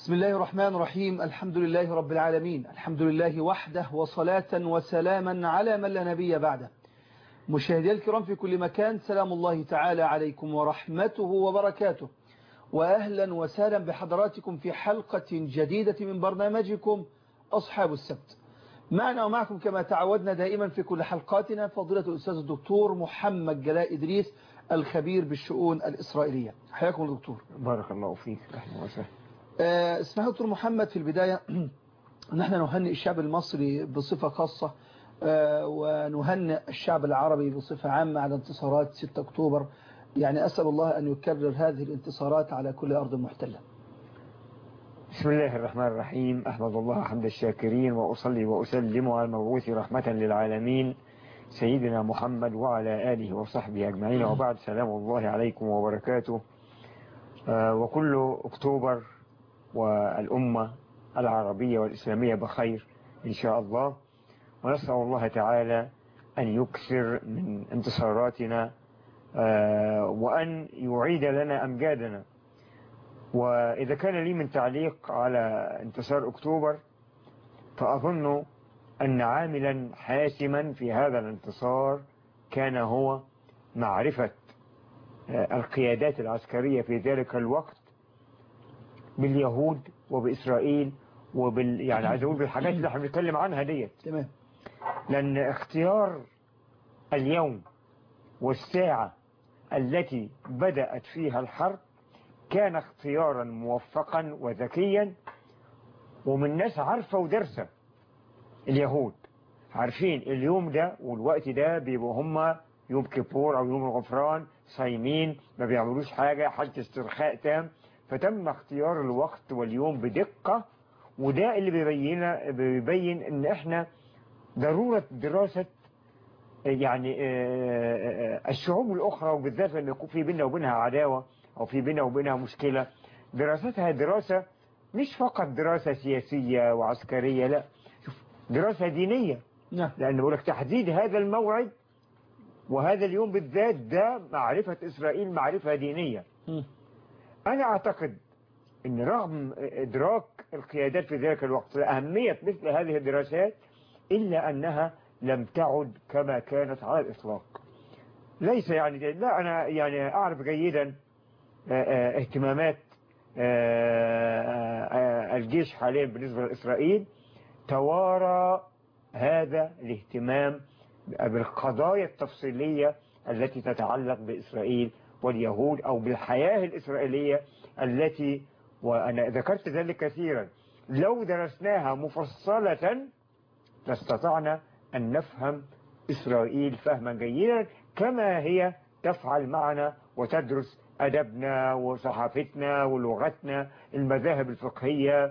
بسم الله الرحمن الرحيم الحمد لله رب العالمين الحمد لله وحده وصلاة وسلاما على من لا نبي بعده مشاهدي الكرام في كل مكان سلام الله تعالى عليكم ورحمته وبركاته وأهلا وسهلا بحضراتكم في حلقة جديدة من برنامجكم أصحاب السبت معنا ومعكم كما تعودنا دائما في كل حلقاتنا فضيلة الأستاذ الدكتور محمد جلاء إدريس الخبير بالشؤون الإسرائيلية حياكم الدكتور بارك الله فيك أهلا وسهلا أه اسمحوا دكتور محمد في البداية نحن نهنئ الشعب المصري بصفة خاصة أه ونهنئ الشعب العربي بصفة عامة على انتصارات 6 أكتوبر يعني أسأل الله أن يكرر هذه الانتصارات على كل أرض محتلة بسم الله الرحمن الرحيم أحمد الله حمد الشاكرين وأصلي وأسلم على المبعوث رحمة للعالمين سيدنا محمد وعلى آله وصحبه أجمعين وبعد سلام الله عليكم وبركاته أه وكل أكتوبر والأمة العربية والإسلامية بخير إن شاء الله ونسأل الله تعالى أن يكثر من انتصاراتنا وأن يعيد لنا أمجادنا وإذا كان لي من تعليق على انتصار أكتوبر فأظن أن عاملا حاسما في هذا الانتصار كان هو معرفة القيادات العسكرية في ذلك الوقت باليهود وبإسرائيل وبال يعني عايز أقول بالحاجات اللي احنا بنتكلم عنها ديت تمام لأن اختيار اليوم والساعة التي بدأت فيها الحرب كان اختيارا موفقا وذكيا ومن ناس عارفة ودرسة اليهود عارفين اليوم ده والوقت ده بيبقوا هم يوم كيبور أو يوم الغفران صايمين ما بيعملوش حاجة حالة استرخاء تام فتم اختيار الوقت واليوم بدقة وده اللي بيبين بيبين ان احنا ضرورة دراسة يعني الشعوب الأخرى وبالذات لما يكون في بيننا وبينها عداوة أو في بيننا وبينها مشكلة دراستها دراسة مش فقط دراسة سياسية وعسكرية لا شوف دراسة دينية نعم لأن بقول لك تحديد هذا الموعد وهذا اليوم بالذات ده معرفة إسرائيل معرفة دينية م. أنا أعتقد أن رغم إدراك القيادات في ذلك الوقت لأهمية مثل هذه الدراسات إلا أنها لم تعد كما كانت على الإطلاق ليس يعني لا أنا يعني أعرف جيدا اهتمامات الجيش حاليا بالنسبة لإسرائيل توارى هذا الاهتمام بالقضايا التفصيلية التي تتعلق بإسرائيل واليهود أو بالحياة الإسرائيلية التي وأنا ذكرت ذلك كثيرا لو درسناها مفصلة لاستطعنا أن نفهم إسرائيل فهما جيدا كما هي تفعل معنا وتدرس أدبنا وصحافتنا ولغتنا المذاهب الفقهية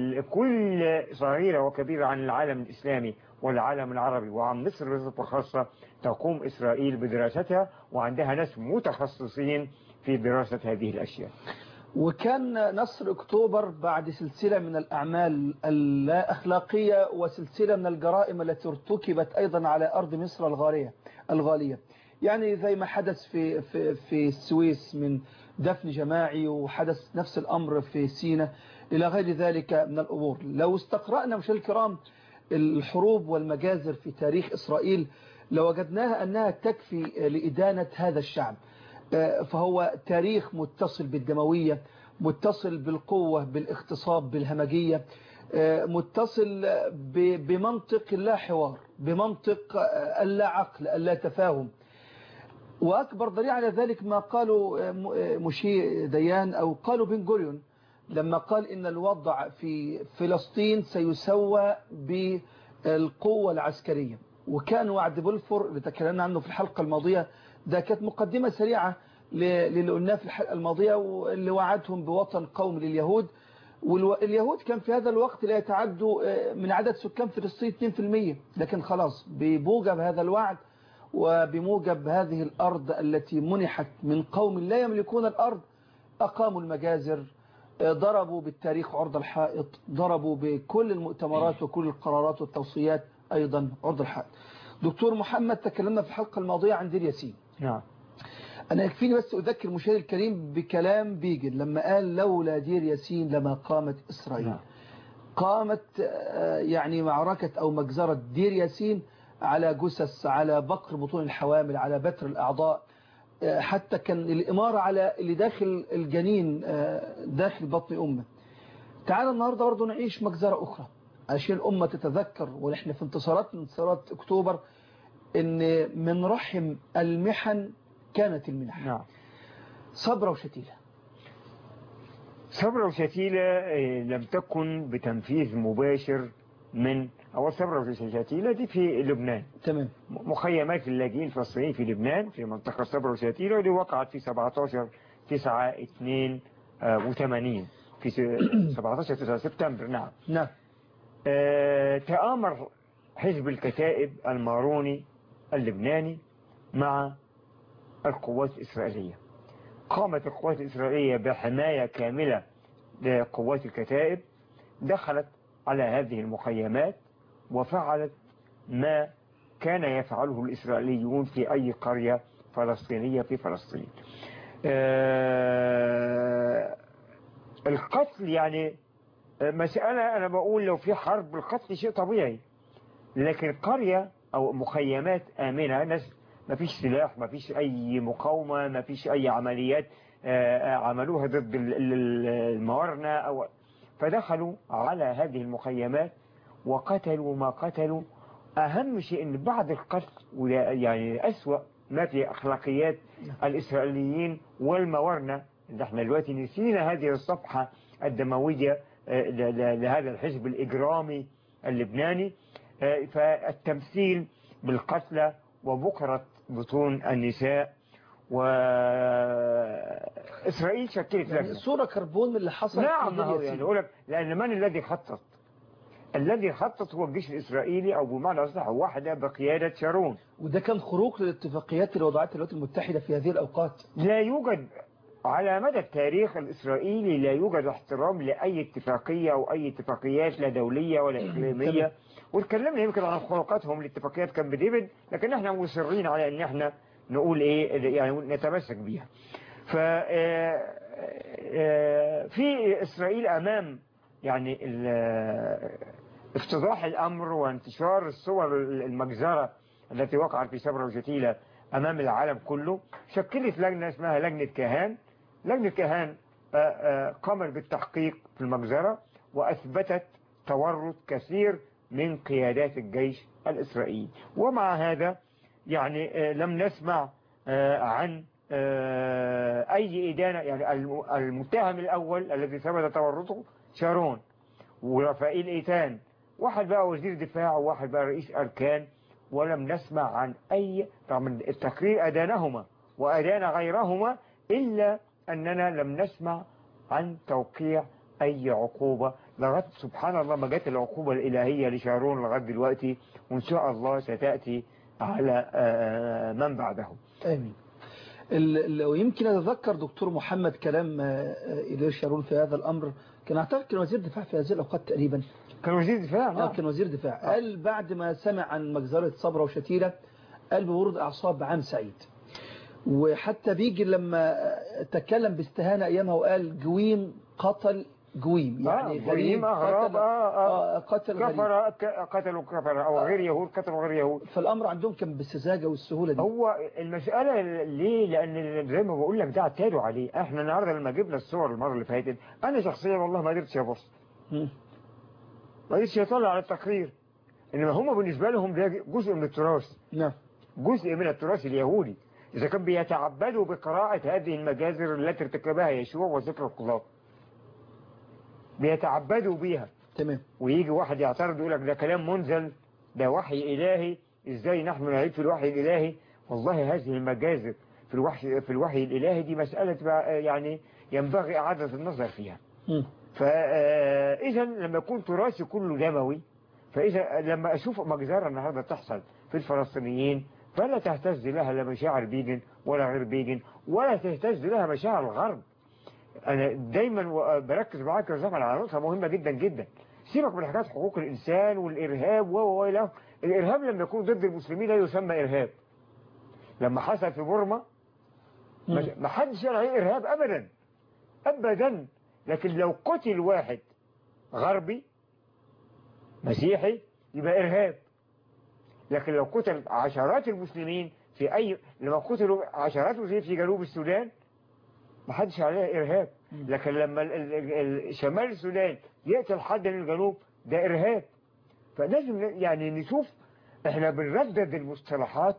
كل صغيرة وكبيرة عن العالم الإسلامي والعالم العربي وعن مصر بصفة خاصة تقوم إسرائيل بدراستها وعندها ناس متخصصين في دراسة هذه الأشياء وكان نصر أكتوبر بعد سلسلة من الأعمال اللا أخلاقية وسلسلة من الجرائم التي ارتكبت أيضا على أرض مصر الغالية الغالية يعني زي ما حدث في, في, في السويس من دفن جماعي وحدث نفس الأمر في سينا إلى غير ذلك من الأمور لو استقرأنا مشاهدينا الكرام الحروب والمجازر في تاريخ إسرائيل لوجدناها أنها تكفي لإدانة هذا الشعب فهو تاريخ متصل بالدموية متصل بالقوة بالاغتصاب بالهمجية متصل بمنطق اللا حوار بمنطق اللا عقل اللا تفاهم وأكبر دليل على ذلك ما قالوا مشي ديان أو قالوا بن جوريون لما قال إن الوضع في فلسطين سيسوى بالقوة العسكرية وكان وعد بلفور اللي تكلمنا عنه في الحلقة الماضية ده كانت مقدمة سريعة للي قلناه في الحلقة الماضية واللي وعدهم بوطن قوم لليهود واليهود كان في هذا الوقت لا يتعدوا من عدد سكان فلسطين 2% لكن خلاص بموجب هذا الوعد وبموجب هذه الأرض التي منحت من قوم لا يملكون الأرض أقاموا المجازر ضربوا بالتاريخ عرض الحائط ضربوا بكل المؤتمرات وكل القرارات والتوصيات أيضا عرض الحائط دكتور محمد تكلمنا في الحلقة الماضية عن دير ياسين نعم أنا يكفيني بس أذكر المشاهد الكريم بكلام بيجن لما قال لولا دير ياسين لما قامت إسرائيل نعم. قامت آه، يعني معركة أو مجزرة دير ياسين على جثث على بقر بطون الحوامل على بتر الأعضاء آه، حتى كان الإمارة على اللي داخل الجنين آه، داخل بطن أمه تعال النهاردة برضه نعيش مجزرة أخرى عشان الأمة تتذكر ونحن في انتصارات من انتصارات أكتوبر إن من رحم المحن كانت المنح نعم صبرة وشتيلة صبرا وشتيلة آه، لم تكن بتنفيذ مباشر من أو صبرا وشتيلة دي في لبنان تمام مخيمات اللاجئين الفلسطينيين في لبنان في منطقة صبرا وشتيلة ودي وقعت في 17 9 82 في س- 17 9 سبتمبر نعم نعم آه، تآمر حزب الكتائب الماروني اللبناني مع القوات الإسرائيلية قامت القوات الإسرائيلية بحماية كاملة لقوات الكتائب دخلت على هذه المخيمات وفعلت ما كان يفعله الإسرائيليون في أي قرية فلسطينية في فلسطين آه، القتل يعني مسألة أنا بقول لو في حرب القتل شيء طبيعي لكن قرية أو مخيمات آمنة ناس ما فيش سلاح ما فيش أي مقاومة ما فيش أي عمليات آه، آه، عملوها ضد ال- ال- الموارنة أو فدخلوا على هذه المخيمات وقتلوا ما قتلوا أهم شيء أن بعد القتل وده يعني أسوأ ما في أخلاقيات الإسرائيليين والموارنة اللي احنا دلوقتي نسينا هذه الصفحة الدموية آه، ل- ل- لهذا الحزب الإجرامي اللبناني آه، فالتمثيل بالقتلى وبكرة بطون النساء وإسرائيل شكلت يعني لجنة صورة كربون من اللي حصل نعم في ما هو دير يعني ياسين. أقول لك لأن من الذي خطط الذي خطط هو الجيش الإسرائيلي أو بمعنى أصح واحدة بقيادة شارون وده كان خروق للاتفاقيات اللي وضعتها الولايات المتحدة في هذه الأوقات لا يوجد على مدى التاريخ الإسرائيلي لا يوجد احترام لأي اتفاقية أو أي اتفاقيات لا دولية ولا تمام. إقليمية وتكلمنا يمكن عن خلقاتهم لاتفاقيات كامب ديفيد لكن احنا مصرين على ان احنا نقول ايه يعني نتمسك بيها ف آه، آه، في إسرائيل أمام يعني ال- افتضاح الأمر وانتشار الصور المجزرة التي وقعت في شبرا وشتيلة أمام العالم كله شكلت لجنة اسمها لجنة كهان لجنة كهان آه، آه، قامت بالتحقيق في المجزرة وأثبتت تورط كثير من قيادات الجيش الإسرائيلي ومع هذا يعني آه، لم نسمع آه، عن آه، أي إدانة يعني الم- المتهم الأول الذي ثبت تورطه شارون ورفائيل إيتان واحد بقى وزير دفاع وواحد بقى رئيس أركان ولم نسمع عن أي طبعا التقرير أدانهما وأدان غيرهما إلا أننا لم نسمع عن توقيع أي عقوبة لغاية سبحان الله ما جت العقوبة الإلهية لشارون لغاية دلوقتي وإن شاء الله ستأتي على آه، من بعده آمين ال- لو يمكن أتذكر دكتور محمد كلام آه، آه، إليه شارون في هذا الأمر كان أعتقد كان وزير دفاع في هذه الأوقات تقريبا كان وزير دفاع آه نعم. كان وزير دفاع قال بعد ما سمع عن مجزرة صبرا وشتيلة قال بورد أعصاب عام سعيد وحتى بيجي لما تكلم باستهانة أيامها وقال جويم قتل جويم يعني آه، غريم أغراب قتل, آه آه آه قتل غريم كفر ك- قتلوا كفر أو غير يهود قتلوا غير يهود فالأمر عندهم كان بالسذاجة والسهولة دي هو المسألة ليه لأن زي ما بقول لك ده اعتادوا عليه احنا النهاردة لما جبنا الصور المرة اللي فاتت أنا شخصيا والله ما قدرتش أبص مم. ما قدرتش أطلع على التقرير إنما هم بالنسبة لهم ده جزء من التراث نعم جزء من التراث اليهودي إذا كان بيتعبدوا بقراءة هذه المجازر التي ارتكبها يشوع وذكر القضاة بيتعبدوا بيها تمام ويجي واحد يعترض يقول لك ده كلام منزل ده وحي إلهي إزاي نحن نعيد في الوحي الإلهي والله هذه المجازر في الوحي في الوحي الإلهي دي مسألة بقى يعني ينبغي إعادة النظر فيها مم. فإذا لما يكون تراثي كله دموي فإذا لما أشوف مجزرة النهاردة تحصل في الفلسطينيين فلا تهتز لها لا مشاعر بيجن ولا غير بيجن ولا تهتز لها مشاعر الغرب أنا دايما و- بركز معاك يا زلمة على نقطة مهمة جدا جدا سيبك من حكاية حقوق الإنسان والإرهاب و و إلى آخره. الإرهاب لما يكون ضد المسلمين لا يسمى إرهاب لما حصل في بورما مم. ما ما حدش قال عليه إرهاب أبدا أبدا لكن لو قتل واحد غربي مسيحي يبقى إرهاب لكن لو قتل عشرات المسلمين في أي لما قتلوا عشرات المسلمين في جنوب السودان ما حدش عليه إرهاب مم. لكن لما ال- ال- ال- شمال السودان يقتل حد من الجنوب ده إرهاب فلازم ن- يعني نشوف احنا بنردد المصطلحات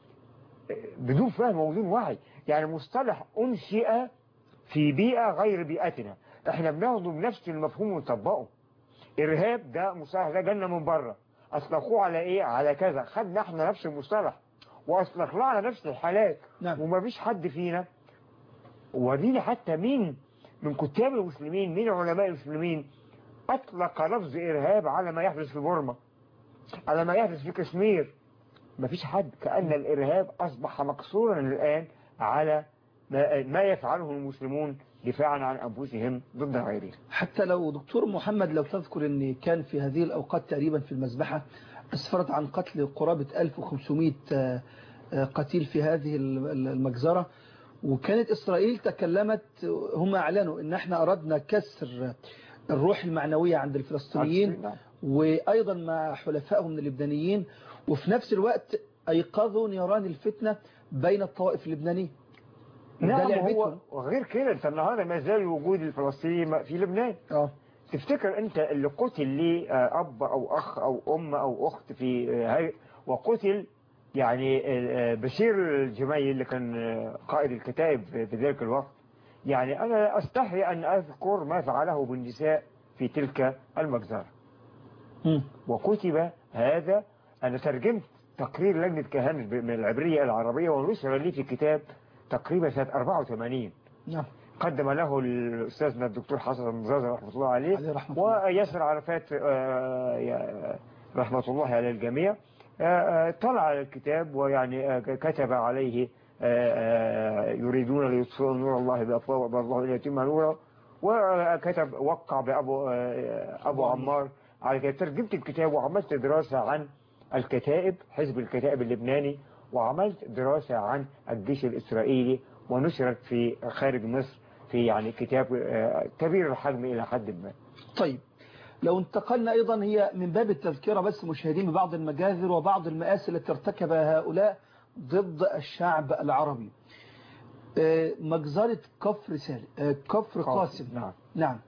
بدون فهم وبدون وعي يعني مصطلح أنشئ في بيئة غير بيئتنا احنا بناخده بنفس المفهوم ونطبقه إرهاب ده مصطلح ده جالنا من بره أطلقوه على إيه على كذا خدنا احنا نفس المصطلح وأطلقناه على نفس الحالات نعم وما فيش حد فينا ورينا حتى مين من كتاب المسلمين مين علماء المسلمين أطلق لفظ إرهاب على ما يحدث في بورما على ما يحدث في كشمير ما فيش حد كأن الإرهاب أصبح مقصورا الآن على ما, ما يفعله المسلمون دفاعا عن أنفسهم ضد غيرهم حتى لو دكتور محمد لو تذكر ان كان في هذه الأوقات تقريبا في المذبحة أسفرت عن قتل قرابة 1500 آه، آه، قتيل في هذه ال- ال- المجزرة وكانت إسرائيل تكلمت هم أعلنوا ان احنا أردنا كسر الروح المعنوية عند الفلسطينيين نعم. وأيضا مع حلفائهم من اللبنانيين وفي نفس الوقت أيقظوا نيران الفتنة بين الطوائف اللبنانية ده نعم لعبتهم. هو وغير كده انت النهارده ما زال وجود الفلسطيني في لبنان اه تفتكر انت اللي قتل ليه آه، اب او اخ او ام او اخت في آه، هاي وقتل يعني آه، بشير الجميل اللي كان آه، قائد الكتائب في في ذلك الوقت يعني انا استحي ان اذكر ما فعله بالنساء في تلك المجزرة مم. وكتب هذا انا ترجمت تقرير لجنة كهنة من العبرية العربية ونشر لي في كتاب تقريبا سنة 84 نعم قدم له الأستاذنا الدكتور حسن زازا رحمة الله عليه عليه رحمة الله وياسر عرفات آه، يا- رحمة الله على الجميع آه، آه، طلع الكتاب ويعني آه، كتب عليه آه، آه، يريدون ليطفئوا نور الله بأفواه وأبى الله أن يتم نوره وكتب وقع بأبو آه، أبو عمار على كده ترجمت الكتاب وعملت دراسة عن الكتائب حزب الكتائب اللبناني وعملت دراسة عن الجيش الإسرائيلي ونشرت في خارج مصر في يعني كتاب آه، كبير الحجم إلى حد ما طيب لو انتقلنا أيضا هي من باب التذكرة بس مشاهدين ببعض المجازر وبعض المآسي التي ارتكبها هؤلاء ضد الشعب العربي آه، مجزرة كفر سالم آه، كفر قاسم نعم نعم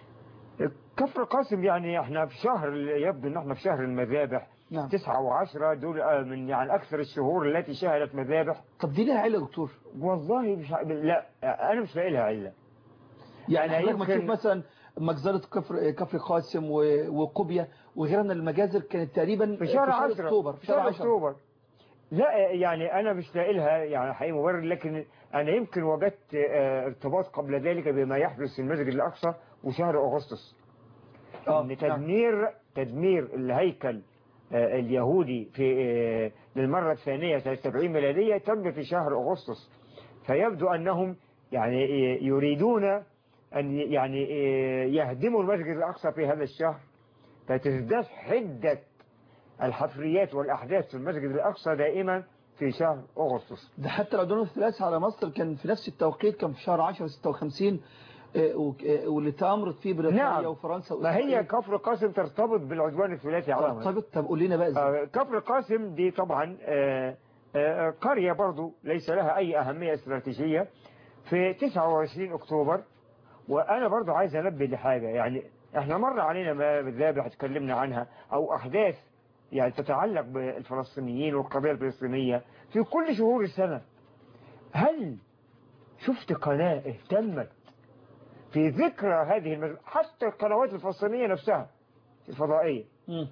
كفر قاسم يعني احنا في شهر يبدو ان احنا في شهر المذابح نعم تسعة وعشرة دول آه، من يعني أكثر الشهور التي شهدت مذابح طب دي لها علة يا دكتور والله مش ع- لا أنا مش لاقي لها علة يعني أنا حضرتك ما يمكن- تشوف مثلا مجزرة كفر كفر قاسم و- وقبية وغيرها من المجازر كانت تقريبا في شهر 10 أكتوبر في شهر 10 أكتوبر لا يعني أنا مش لاقي لها يعني حقيقي مبرر لكن أنا يمكن وجدت آه، ارتباط قبل ذلك بما يحدث في المسجد الأقصى وشهر أغسطس آه، ان نعم. تدمير تدمير الهيكل آه، اليهودي في آه، للمرة الثانية سنة 70 ميلادية تم في شهر أغسطس فيبدو أنهم يعني آه، يريدون أن ي- يعني آه، يهدموا المسجد الأقصى في هذا الشهر فتزداد حدة الحفريات والأحداث في المسجد الأقصى دائما في شهر أغسطس ده حتى العدوان الثلاثي على مصر كان في نفس التوقيت كان في شهر 10 56 آه، وك- آه، واللي تأمرت فيه بريطانيا نعم. وفرنسا ما هي وإسرائيل. كفر قاسم ترتبط بالعدوان الثلاثي على مصر طب طب قول لنا بقى ازاي آه، كفر قاسم دي طبعا آه، آه، قرية برضو ليس لها أي أهمية استراتيجية في 29 أكتوبر وأنا برضو عايز أنبه لحاجة يعني احنا مر علينا ما بالذابح اتكلمنا عنها أو أحداث يعني تتعلق بالفلسطينيين والقضية الفلسطينية في كل شهور السنة هل شفت قناة اهتمت في ذكرى هذه المز... حتى القنوات الفلسطينية نفسها الفضائية مم.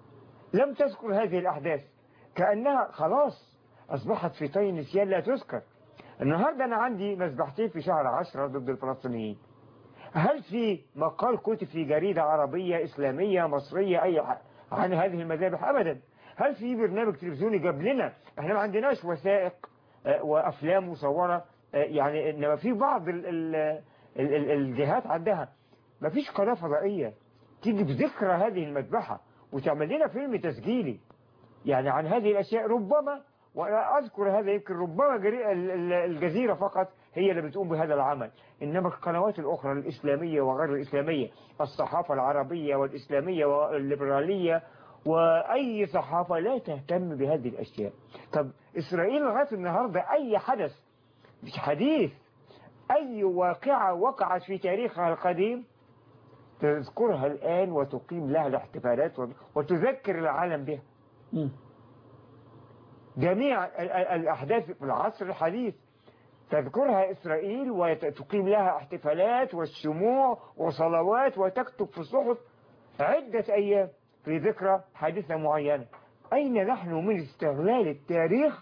لم تذكر هذه الأحداث كأنها خلاص أصبحت في طي نسيان لا تذكر النهاردة أنا عندي مذبحتين في شهر عشرة ضد الفلسطينيين هل في مقال كتب في جريدة عربية إسلامية مصرية أي ح- عن هذه المذابح أبدا هل في برنامج تلفزيوني جاب لنا احنا ما عندناش وثائق آه، وأفلام مصورة آه، يعني إنما في بعض ال ال ال ال الجهات عندها ما فيش قناة فضائية تيجي بذكرى هذه المذبحة وتعمل لنا فيلم تسجيلي يعني عن هذه الأشياء ربما وأنا أذكر هذا يمكن ربما جري- ال- ال- الجزيرة فقط هي اللي بتقوم بهذا العمل إنما القنوات الأخرى الإسلامية وغير الإسلامية الصحافة العربية والإسلامية والليبرالية وأي صحافة لا تهتم بهذه الأشياء طب إسرائيل لغاية النهاردة أي حدث مش حديث أي واقعة وقعت في تاريخها القديم تذكرها الآن وتقيم لها الاحتفالات وتذكر العالم بها مم. جميع ال- ال- الأحداث في العصر الحديث تذكرها إسرائيل وتقيم لها احتفالات والشموع وصلوات وتكتب في الصحف عدة أيام في ذكرى حادثة معينة أين نحن من استغلال التاريخ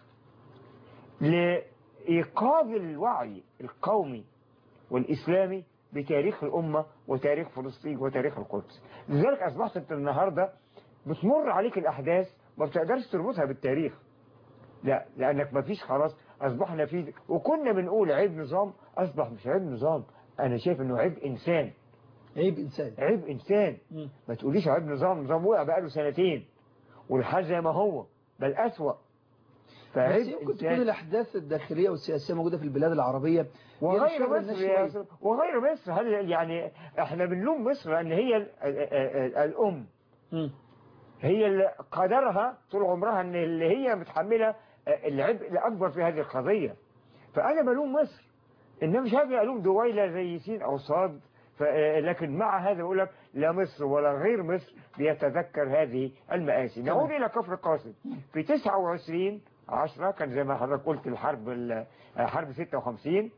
لإيقاظ الوعي القومي والإسلامي بتاريخ الأمة وتاريخ فلسطين وتاريخ القدس لذلك أصبحت أنت النهاردة بتمر عليك الأحداث ما بتقدرش تربطها بالتاريخ لا لأنك ما فيش خلاص أصبحنا في وكنا بنقول عيب نظام أصبح مش عيب نظام أنا شايف إنه عيب إنسان عيب إنسان عيب إنسان مم. ما تقوليش عيب نظام نظام وقع بقاله سنتين والحال زي ما هو بل أسوأ بس فعيب يمكن تكون إنسان الأحداث الداخلية والسياسية موجودة في البلاد العربية وغير ينشغل الناس مصر يا شوية. أستاذ- وغير مصر هل يعني احنا بنلوم مصر لأن هي ال- ال- ال- الأم مم. هي اللي قدرها طول عمرها ان اللي هي متحملة العبء الأكبر في هذه القضية فأنا بلوم مصر إنما مش هاجي ألوم دويلة زي سين أو صاد ف- لكن مع هذا أقول لك لا مصر ولا غير مصر بيتذكر هذه المآسي تمام. نعود إلى كفر قاسم في 29 10 كان زي ما حضرتك قلت الحرب ال- حرب 56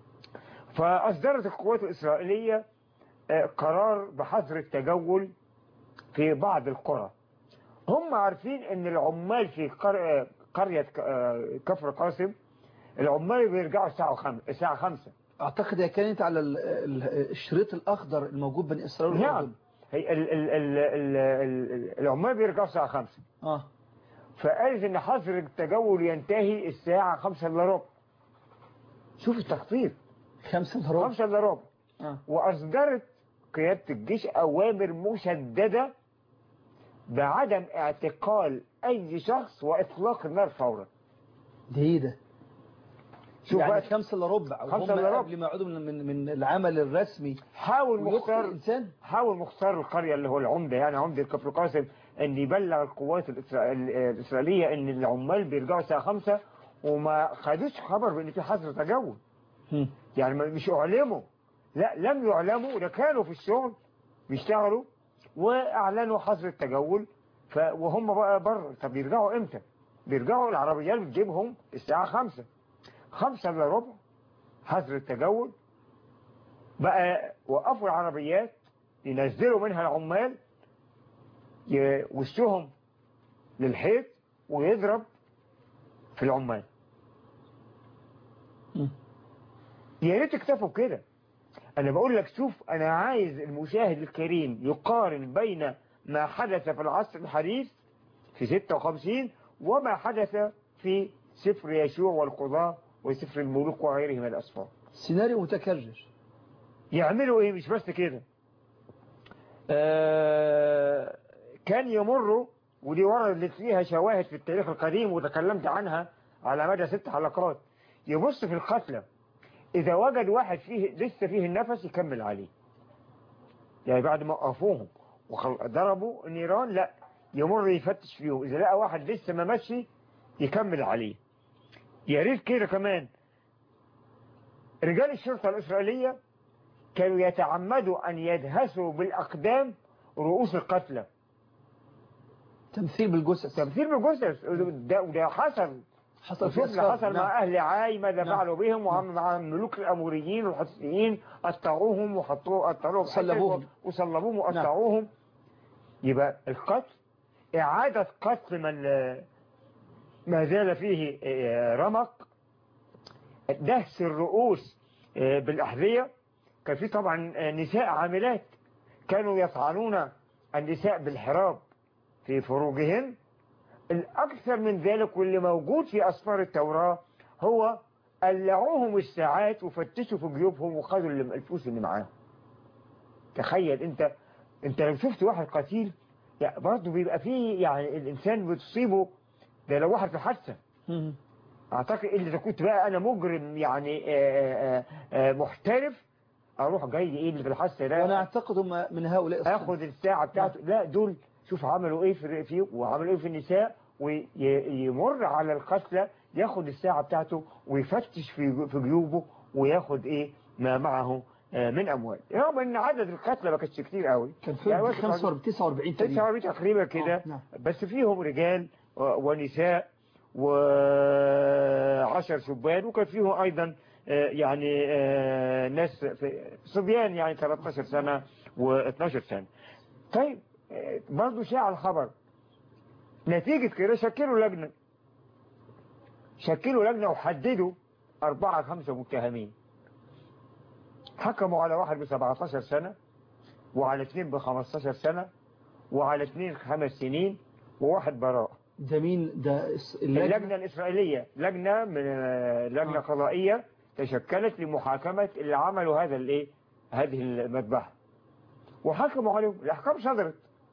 فأصدرت القوات الإسرائيلية آه، قرار بحظر التجول في بعض القرى هم عارفين ان العمال في قر- آه، قرية ك- آه، كفر قاسم العمال بيرجعوا الساعة خم... الساعة خمسة أعتقد هي كانت على ال- ال- الشريط الأخضر الموجود بين إسرائيل والأردن نعم هي ال... ال... ال... ال... ال... العمال بيرجعوا الساعة خمسة آه فقالت ان حظر التجول ينتهي الساعة خمسة الا ربع شوف التخطيط خمسة إلا ربع خمسة الا ربع آه. وأصدرت قيادة الجيش أوامر مشددة بعدم اعتقال أي شخص وإطلاق النار فورا ده إيه ده شوف يعني بقى خمسة إلا ربع خمسة وهم إلا ربع. قبل ما يعودوا من, من, من العمل الرسمي حاول ويقتل مختار الإنسان حاول مختار القرية اللي هو العمدة يعني عمدة كفر قاسم أن يبلغ القوات الإسرائيل- الإسرائيلية أن العمال بيرجعوا الساعة خمسة وما خدوش خبر بأن في حظر تجول مم. يعني ما- مش أعلموا لا لم يعلموا ده كانوا في الشغل بيشتغلوا وأعلنوا حظر التجول ف... وهم بقى بره طب يرجعوا إمتى بيرجعوا العربيات بتجيبهم الساعة خمسة خمسة إلا ربع حظر التجول بقى وقفوا العربيات ينزلوا منها العمال يوشهم للحيط ويضرب في العمال مم. يا ريت اكتفوا كده انا بقول لك شوف انا عايز المشاهد الكريم يقارن بين ما حدث في العصر الحديث في 56 وما حدث في سفر يشوع والقضاء وسفر الملوك وغيره من الاسفار سيناريو متكرر يعملوا ايه مش بس كده آه كان يمروا ودي وردت فيها شواهد في التاريخ القديم وتكلمت عنها على مدى ست حلقات يبص في القتلى إذا وجد واحد فيه لسه فيه النفس يكمل عليه يعني بعد ما وقفوهم وضربوا النيران لا يمر يفتش فيهم إذا لقى واحد لسه ما مشي يكمل عليه يا ريت كده كمان رجال الشرطة الإسرائيلية كانوا يتعمدوا أن يدهسوا بالأقدام رؤوس القتلى تمثيل بالجثث تمثيل بالجثث وده وده حصل حصل في وشوف اللي أسفار حصل نعم. مع أهل عاي ماذا نعم. فعلوا بهم ومع الملوك الأموريين والحسيين قطعوهم وحطوه قطعوهم صلبوهم. وصلبوهم وقطعوهم يبقى القتل إعادة قتل من ما زال فيه آه، رمق دهس الرؤوس آه، بالأحذية كان في طبعا آه، نساء عاملات كانوا يطعنون النساء بالحراب في فروجهن الأكثر من ذلك واللي موجود في أسفار التوراة هو قلعوهم الساعات وفتشوا في جيوبهم وخدوا اللي- الفلوس اللي معاهم تخيل انت انت لو شفت واحد قتيل يعني برضه بيبقى فيه يعني الانسان بتصيبه ده لو واحد في حادثه مم. اعتقد ان اذا كنت بقى انا مجرم يعني آه، آه، آه، محترف اروح جاي ايه اللي في الحس وانا ده اعتقد هم من هؤلاء الصنف. اخد الساعه بتاعته لا دول شوف عملوا ايه في فيه وعملوا ايه في النساء ويمر على القتلى ياخد الساعه بتاعته ويفتش في في جيوبه وياخد ايه ما معه آه، من اموال رغم ان عدد القتلى ما كانتش كتير قوي كان في يعني واحد 45 49 تقريبا 49 تقريبا كده آه، نعم. بس فيهم رجال و- ونساء وعشر شبان وكان فيهم أيضا آه، يعني آه، ناس في- صبيان يعني 13 سنة و12 سنة طيب آه، برضو شاع الخبر نتيجة كده شكلوا لجنة شكلوا لجنة وحددوا أربعة خمسة متهمين حكموا على واحد ب 17 سنة وعلى اثنين ب 15 سنة وعلى اثنين خمس سنين وواحد براء ده مين ده الس- اللجنة اللجنة الإسرائيلية لجنة من آه، لجنة آه. قضائية تشكلت لمحاكمة اللي عملوا هذا الايه هذه المذبحة وحكموا عليهم الأحكام صدرت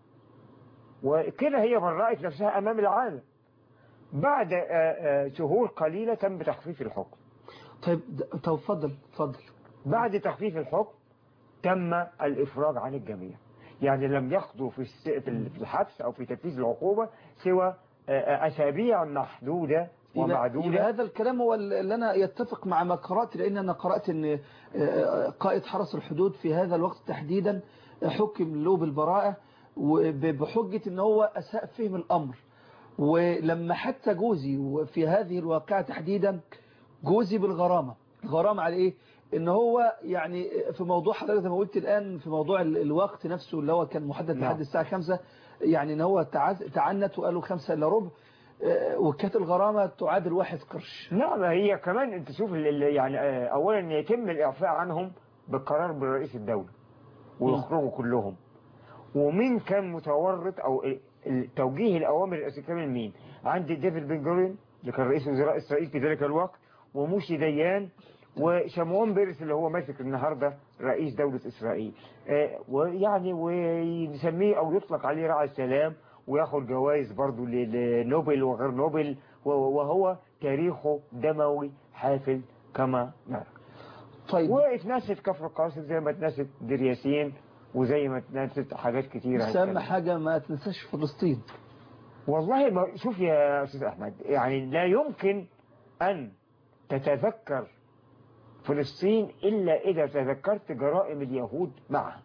وكده هي برأت نفسها أمام العالم بعد آه، آه، شهور قليلة تم تخفيف الحكم طيب د- طب اتفضل اتفضل بعد تخفيف الحكم تم الإفراج عن الجميع يعني لم يقضوا في الس- في ال- في الحبس أو في تنفيذ العقوبة سوى آه، آه، أسابيع محدودة يبقى, يبقى ومعدودة هذا الكلام هو اللي أنا يتفق مع ما قرأت لأن أنا قرأت أن آه، قائد حرس الحدود في هذا الوقت تحديدا حكم له بالبراءة وب- بحجة أن هو أساء فهم الأمر ولما حتى جوزي وفي هذه الواقعة تحديدا جوزي بالغرامة الغرامة على إيه؟ ان هو يعني في موضوع حضرتك زي ما قلت الآن في موضوع ال- الوقت نفسه اللي هو كان محدد نعم. لحد الساعة 5 يعني ان هو تعز- تعنت وقالوا 5 الا ربع آه، وكانت الغرامة تعادل واحد قرش نعم هي كمان انت شوف ال- ال- يعني آه، اولا ان يتم الاعفاء عنهم بالقرار برئيس الدولة ويخرجوا كلهم ومين كان متورط او ال- ال- توجيه الاوامر الاساسيه من مين عندي ديفيد بن جورين اللي كان رئيس وزراء اسرائيل في ذلك الوقت وموشي ديان وشمعون بيرس اللي هو ماسك النهارده رئيس دولة اسرائيل آه، ويعني ويسميه او يطلق عليه راعي السلام وياخد جوائز برضه ل- لنوبل وغير نوبل و- وهو تاريخه دموي حافل كما نعرف طيب واتنست كفر القاصد زي ما اتنست دير ياسين وزي ما اتنست حاجات كتيرة بس اهم هكذا. حاجة ما تنساش فلسطين والله ما شوف يا أستاذ أحمد يعني لا يمكن أن تتذكر فلسطين إلا إذا تذكرت جرائم اليهود معها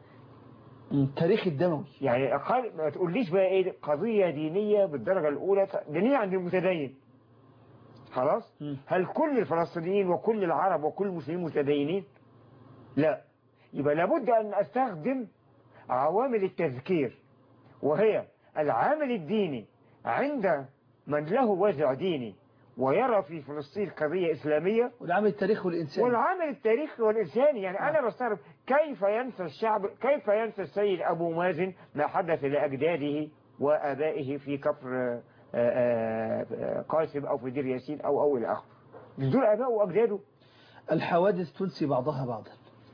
م، تاريخ الدموي يعني أقل ما تقوليش بقى إيه قضية دينية بالدرجة الأولى دينية عند المتدين خلاص م. هل كل الفلسطينيين وكل العرب وكل المسلمين متدينين لا يبقى لابد أن أستخدم عوامل التذكير وهي العامل الديني عند من له وزع ديني ويرى في فلسطين قضية إسلامية والعامل التاريخي والإنساني والعامل التاريخي والإنساني يعني أنا بستغرب كيف ينسى الشعب كيف ينسى السيد أبو مازن ما حدث لأجداده وآبائه في كفر آه، آه، آه، قاسم أو في دير ياسين أو أو إلى آخره مش دول آبائه وأجداده الحوادث تنسي بعضها بعضا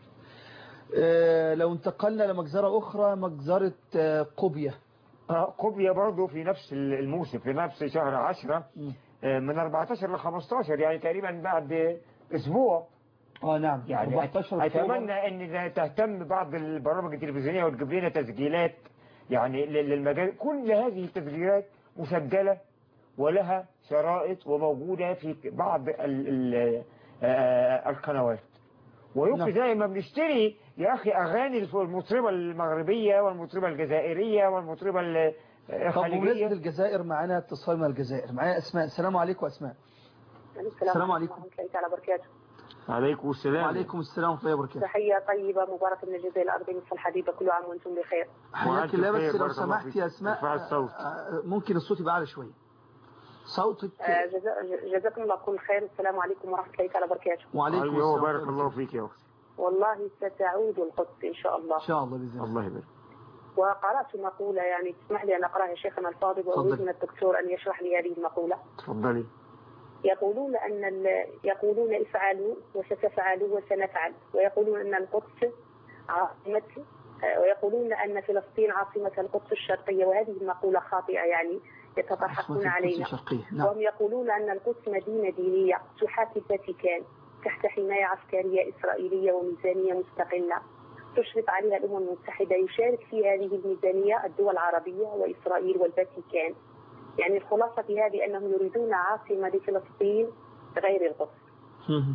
آه، لو انتقلنا لمجزرة أخرى مجزرة آه، قبية آه، قبية برضه في نفس الموسم في نفس شهر عشرة م. آه، من 14 ل 15 يعني تقريبا بعد أسبوع اه نعم يعني 14 أتمنى أن إذا تهتم بعض البرامج التلفزيونية وتجيب لنا تسجيلات يعني لل- للمجال كل هذه التسجيلات مسجلة ولها شرائط وموجودة في بعض ال ال آه، القنوات ويمكن نعم. زي ما بنشتري يا أخي أغاني المطربة المغربية والمطربة الجزائرية والمطربة ال- طب بمناسبة الخليجية الجزائر معانا اتصال من الجزائر معايا أسماء السلام عليكم أسماء السلام عليكم. ورحمة الله تعالى وبركاته عليكم السلام وعليكم السلام ورحمة الله وبركاته تحية طيبة مباركة من الجزائر الأرض مثل الحبيبة كل عام وأنتم بخير حياك وأنت الله بخير، بس لو بارك الله سمحت فيك. يا أسماء ارفع الصوت. آه، ممكن الصوت يبقى أعلى شوية صوتك آه، جزا- جزاكم الله كل خير السلام عليكم ورحمة الله تعالى وبركاته وعليكم أيوه السلام بارك ورحمة الله فيك يا أختي والله ستعود القدس إن شاء الله إن شاء الله بإذن الله الله يبارك وقرأت مقولة يعني تسمح لي أن أقرأها يا شيخنا الفاضل وأريد تفضل. من الدكتور أن يشرح لي هذه المقولة تفضلي يقولون أن ال- يقولون افعلوا وستفعلوا وسنفعل ويقولون أن القدس عاصمة آه، ويقولون أن فلسطين عاصمة القدس الشرقية وهذه المقولة خاطئة يعني يتضحكون علينا الشرقية نعم وهم يقولون أن القدس مدينة دينية تحاكي الفاتيكان تحت حماية عسكرية إسرائيلية وميزانية مستقلة تشرف عليها الأمم المتحدة يشارك في هذه الميزانية الدول العربية وإسرائيل والفاتيكان يعني الخلاصة في هذه أنهم يريدون عاصمة لفلسطين غير القدس مهم.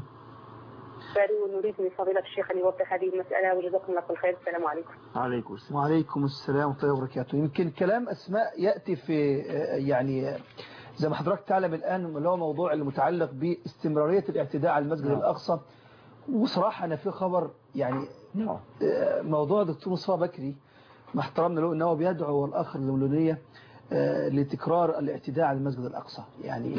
فنريد من فضيلة الشيخ أن يوضح هذه المسألة وجزاكم الله كل خير السلام عليكم عليكم السلام وعليكم السلام ورحمة الله وبركاته يمكن كلام أسماء يأتي في آه، يعني آه، زي ما حضرتك تعلم الآن اللي هو موضوع المتعلق باستمرارية الاعتداء على المسجد نعم. الأقصى وصراحة أنا في خبر يعني نعم آه، موضوع دكتور مصطفى بكري مع احترامنا له انه بيدعو الاخر الملونية آه، لتكرار الاعتداء على المسجد الاقصى يعني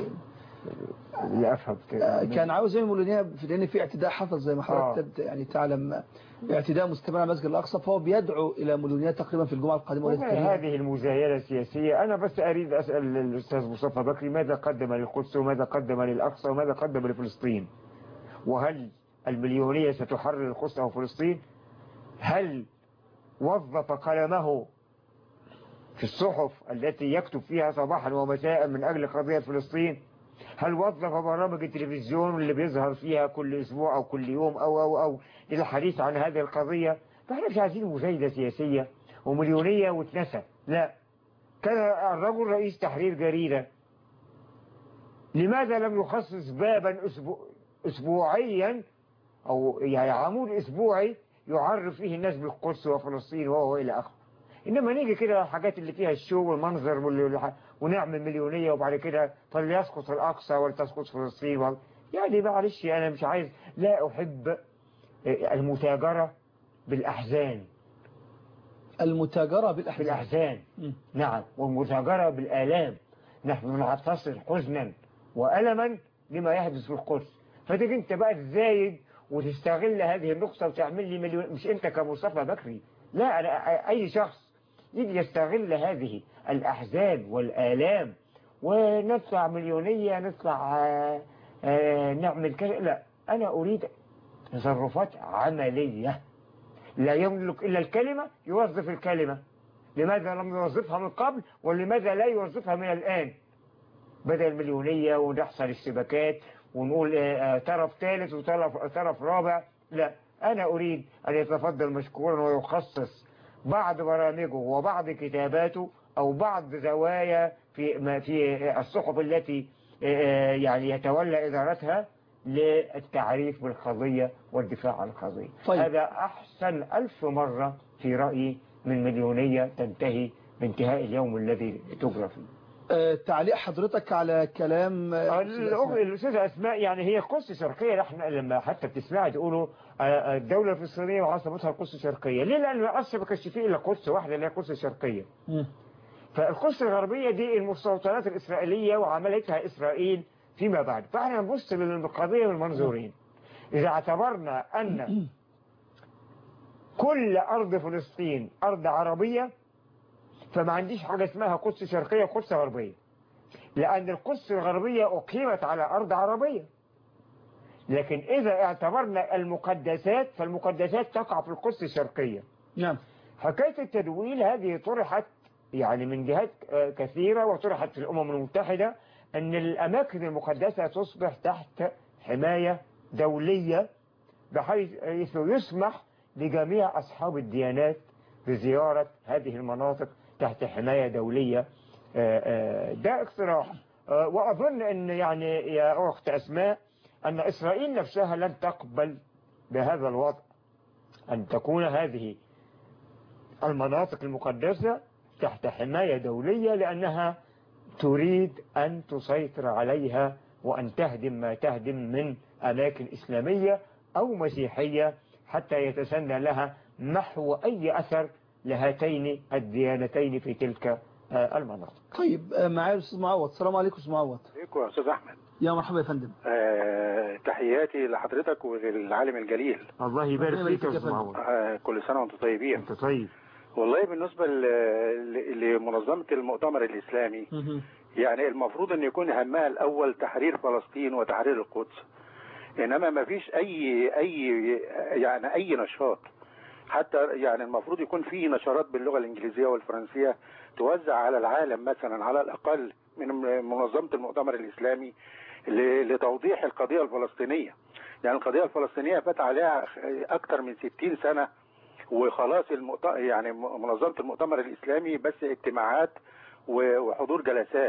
لا افهم آه، كان عاوز يعمل ملونية في لان في اعتداء حصل زي ما آه. حضرتك يعني تعلم آه، اعتداء مستمر على المسجد الاقصى فهو بيدعو الى ملونية تقريبا في الجمعة القادمة والله والعيد الكريم. هذه المزايدة السياسية أنا بس أريد أسأل الأستاذ مصطفى بكري ماذا قدم للقدس وماذا قدم للأقصى وماذا قدم لفلسطين وهل المليونية ستحرر القدس أو فلسطين هل وظف قلمه في الصحف التي يكتب فيها صباحا ومساء من أجل قضية فلسطين هل وظف برامج التلفزيون اللي بيظهر فيها كل أسبوع أو كل يوم أو أو أو للحديث عن هذه القضية فاحنا مش عايزين مزايدة سياسية ومليونية واتنسى لا كان الرجل رئيس تحرير جريدة لماذا لم يخصص بابا أسبوع أسبوعيا أو يعني عمود أسبوعي يعرف فيه الناس بالقدس وفلسطين وهو إلى آخره إنما نيجي كده الحاجات اللي فيها الشو والمنظر وال- ونعمل مليونية وبعد كده فليسقط الأقصى ولتسقط فلسطين وال- يعني معلش أنا مش عايز لا أحب المتاجرة بالأحزان المتاجرة بالأحزاب بالأحزان مم. نعم والمتاجرة بالآلام نحن نعتصر حزنا وألما لما يحدث في القدس فتيجي انت بقى تزايد وتستغل هذه النقطة وتعمل لي مليون مش انت كمصطفى بكري لا أنا أي شخص يجي يستغل هذه الأحزان والآلام ونطلع مليونية نطلع آه، آه، نعمل كذا لا أنا أريد تصرفات عملية لا يملك إلا الكلمة يوظف الكلمة لماذا لم يوظفها من قبل ولماذا لا يوظفها من الآن بدل مليونية ونحصل اشتباكات ونقول آه، آه، طرف ثالث وطرف طرف رابع لا أنا أريد أن يتفضل مشكورا ويخصص بعض برامجه وبعض كتاباته أو بعض زوايا في ما في الصحف التي آه، يعني يتولى إدارتها للتعريف بالقضية والدفاع عن القضية طيب. هذا أحسن ألف مرة في رأيي من مليونية تنتهي بانتهاء اليوم الذي تجرى فيه آه، تعليق حضرتك على كلام آه، الأخ- الأستاذة أسماء يعني هي قدس شرقية احنا لما حتى بتسمعي تقولوا آه، آه، الدولة الفلسطينية وعاصمتها القدس الشرقية ليه لأن أصلا ما كانش فيه إلا قدس واحدة اللي هي القدس الشرقية مم. فالقدس الغربية دي المستوطنات الإسرائيلية وعملتها إسرائيل فيما بعد فاحنا نبص للقضية من منظورين إذا اعتبرنا أن كل أرض فلسطين أرض عربية فما عنديش حاجة اسمها قدس شرقية وقدس غربية لأن القدس الغربية أقيمت على أرض عربية لكن إذا اعتبرنا المقدسات فالمقدسات تقع في القدس الشرقية نعم حكاية التدويل هذه طرحت يعني من جهات آه، كثيرة وطرحت في الأمم المتحدة أن الأماكن المقدسة تصبح تحت حماية دولية بحيث حيث يسمح لجميع أصحاب الديانات بزيارة هذه المناطق تحت حماية دولية آه، آه، ده اقتراح آه، وأظن أن يعني يا أخت أسماء أن إسرائيل نفسها لن تقبل بهذا الوضع أن تكون هذه المناطق المقدسة تحت حماية دولية لأنها تريد أن تسيطر عليها وأن تهدم ما تهدم من أماكن إسلامية أو مسيحية حتى يتسنى لها محو أي أثر لهاتين الديانتين في تلك آه، المناطق طيب آه، معايا الاستاذ معوض السلام عليكم استاذ معوض عليكم يا استاذ احمد يا مرحبا يا فندم آه تحياتي لحضرتك وللعالم الجليل الله يبارك ربنا فيك يا يبارك فيك أستاذ يا معوض آه كل سنه وانتم طيبين أنت طيب والله بالنسبه ل- ل- لمنظمه المؤتمر الاسلامي مهم. يعني المفروض ان يكون همها الاول تحرير فلسطين وتحرير القدس انما ما فيش اي اي يعني اي نشاط حتى يعني المفروض يكون في نشرات باللغه الانجليزيه والفرنسيه توزع على العالم مثلا على الاقل من منظمه المؤتمر الاسلامي ل- لتوضيح القضيه الفلسطينيه يعني القضيه الفلسطينيه فات عليها اكثر من 60 سنه وخلاص المؤت... يعني منظمه المؤتمر الاسلامي بس اجتماعات و- وحضور جلسات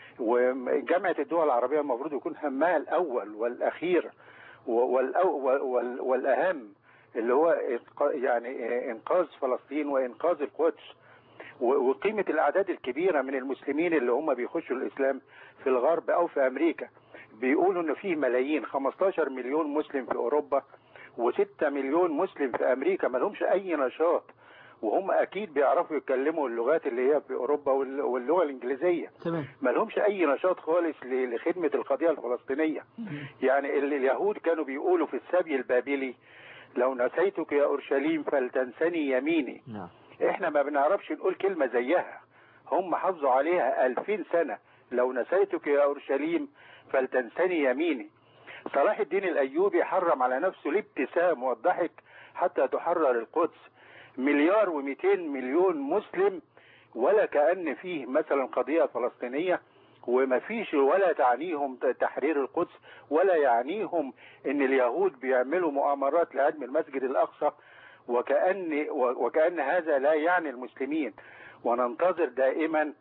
وجامعه الدول العربيه المفروض يكون همها الاول والاخير و- والأو- وال- والاهم اللي هو إنق- يعني انقاذ فلسطين وانقاذ القدس و- وقيمه الاعداد الكبيره من المسلمين اللي هم بيخشوا الاسلام في الغرب او في امريكا بيقولوا ان في ملايين 15 مليون مسلم في اوروبا و6 مليون مسلم في امريكا ما لهمش اي نشاط وهم اكيد بيعرفوا يتكلموا اللغات اللي هي في اوروبا وال- واللغه الانجليزيه تمام ما لهمش اي نشاط خالص ل- لخدمه القضيه الفلسطينيه يعني ال- اليهود كانوا بيقولوا في السبي البابلي لو نسيتك يا اورشليم فلتنسني يميني نعم احنا ما بنعرفش نقول كلمه زيها هم حافظوا عليها ألفين سنه لو نسيتك يا اورشليم فلتنسني يميني صلاح الدين الايوبي حرم على نفسه الابتسام والضحك حتى تحرر القدس مليار و200 مليون مسلم ولا كأن فيه مثلا قضية فلسطينية وما فيش ولا تعنيهم تحرير القدس ولا يعنيهم ان اليهود بيعملوا مؤامرات لهدم المسجد الاقصى وكأن وكأن هذا لا يعني المسلمين وننتظر دائما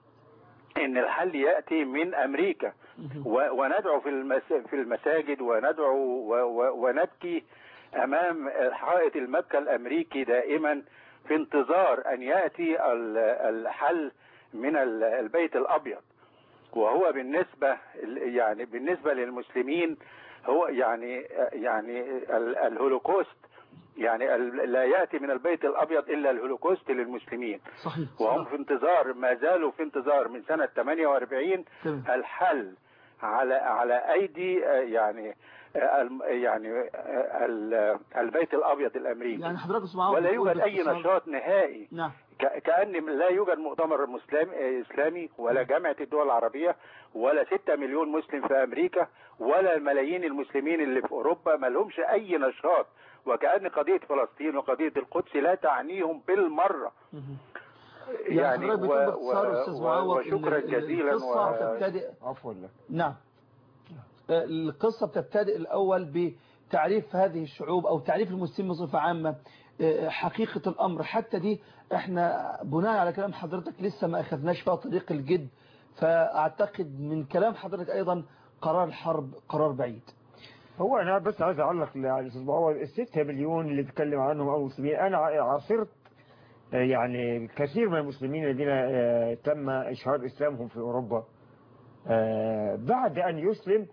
ان الحل ياتي من امريكا و- وندعو في المس- في المساجد وندعو و- و- ونبكي امام حائط المبكى الامريكي دائما في انتظار ان ياتي ال- الحل من ال- البيت الابيض وهو بالنسبه يعني بالنسبه للمسلمين هو يعني يعني ال- الهولوكوست يعني ال- لا ياتي من البيت الابيض الا الهولوكوست للمسلمين صحيح وهم صحيح. في انتظار ما زالوا في انتظار من سنة 48 تمام. الحل على على ايدي آه، يعني آه، الم- يعني آه، ال- البيت الابيض الامريكي يعني حضرتك اسمع عاوز ولا تقول يوجد اي باختصار- نشاط نهائي نعم ك- كأن لا يوجد مؤتمر مسلم آه، إسلامي ولا جامعة الدول العربية ولا 6 مليون مسلم في أمريكا ولا الملايين المسلمين اللي في أوروبا ما لهمش أي نشاط وكأن قضية فلسطين وقضية القدس لا تعنيهم بالمرة مهم. يعني حضرتك و... بتقول باختصار و... أستاذ و... معوض إن وشكرا ال- جزيلا القصة و... تبتدئ عفوا لك نعم آه، القصة بتبتدئ الأول بتعريف هذه الشعوب أو تعريف المسلمين بصفة عامة آه، حقيقة الأمر حتى دي احنا بناء على كلام حضرتك لسه ما أخذناش فيها طريق الجد فأعتقد من كلام حضرتك أيضا قرار الحرب قرار بعيد هو انا بس عايز اعلق على الاستاذ معوض الستة مليون اللي بيتكلم عنهم او المسلمين انا عاصرت آه، يعني كثير من المسلمين الذين آه، تم اشهار اسلامهم في اوروبا آه، بعد ان يسلم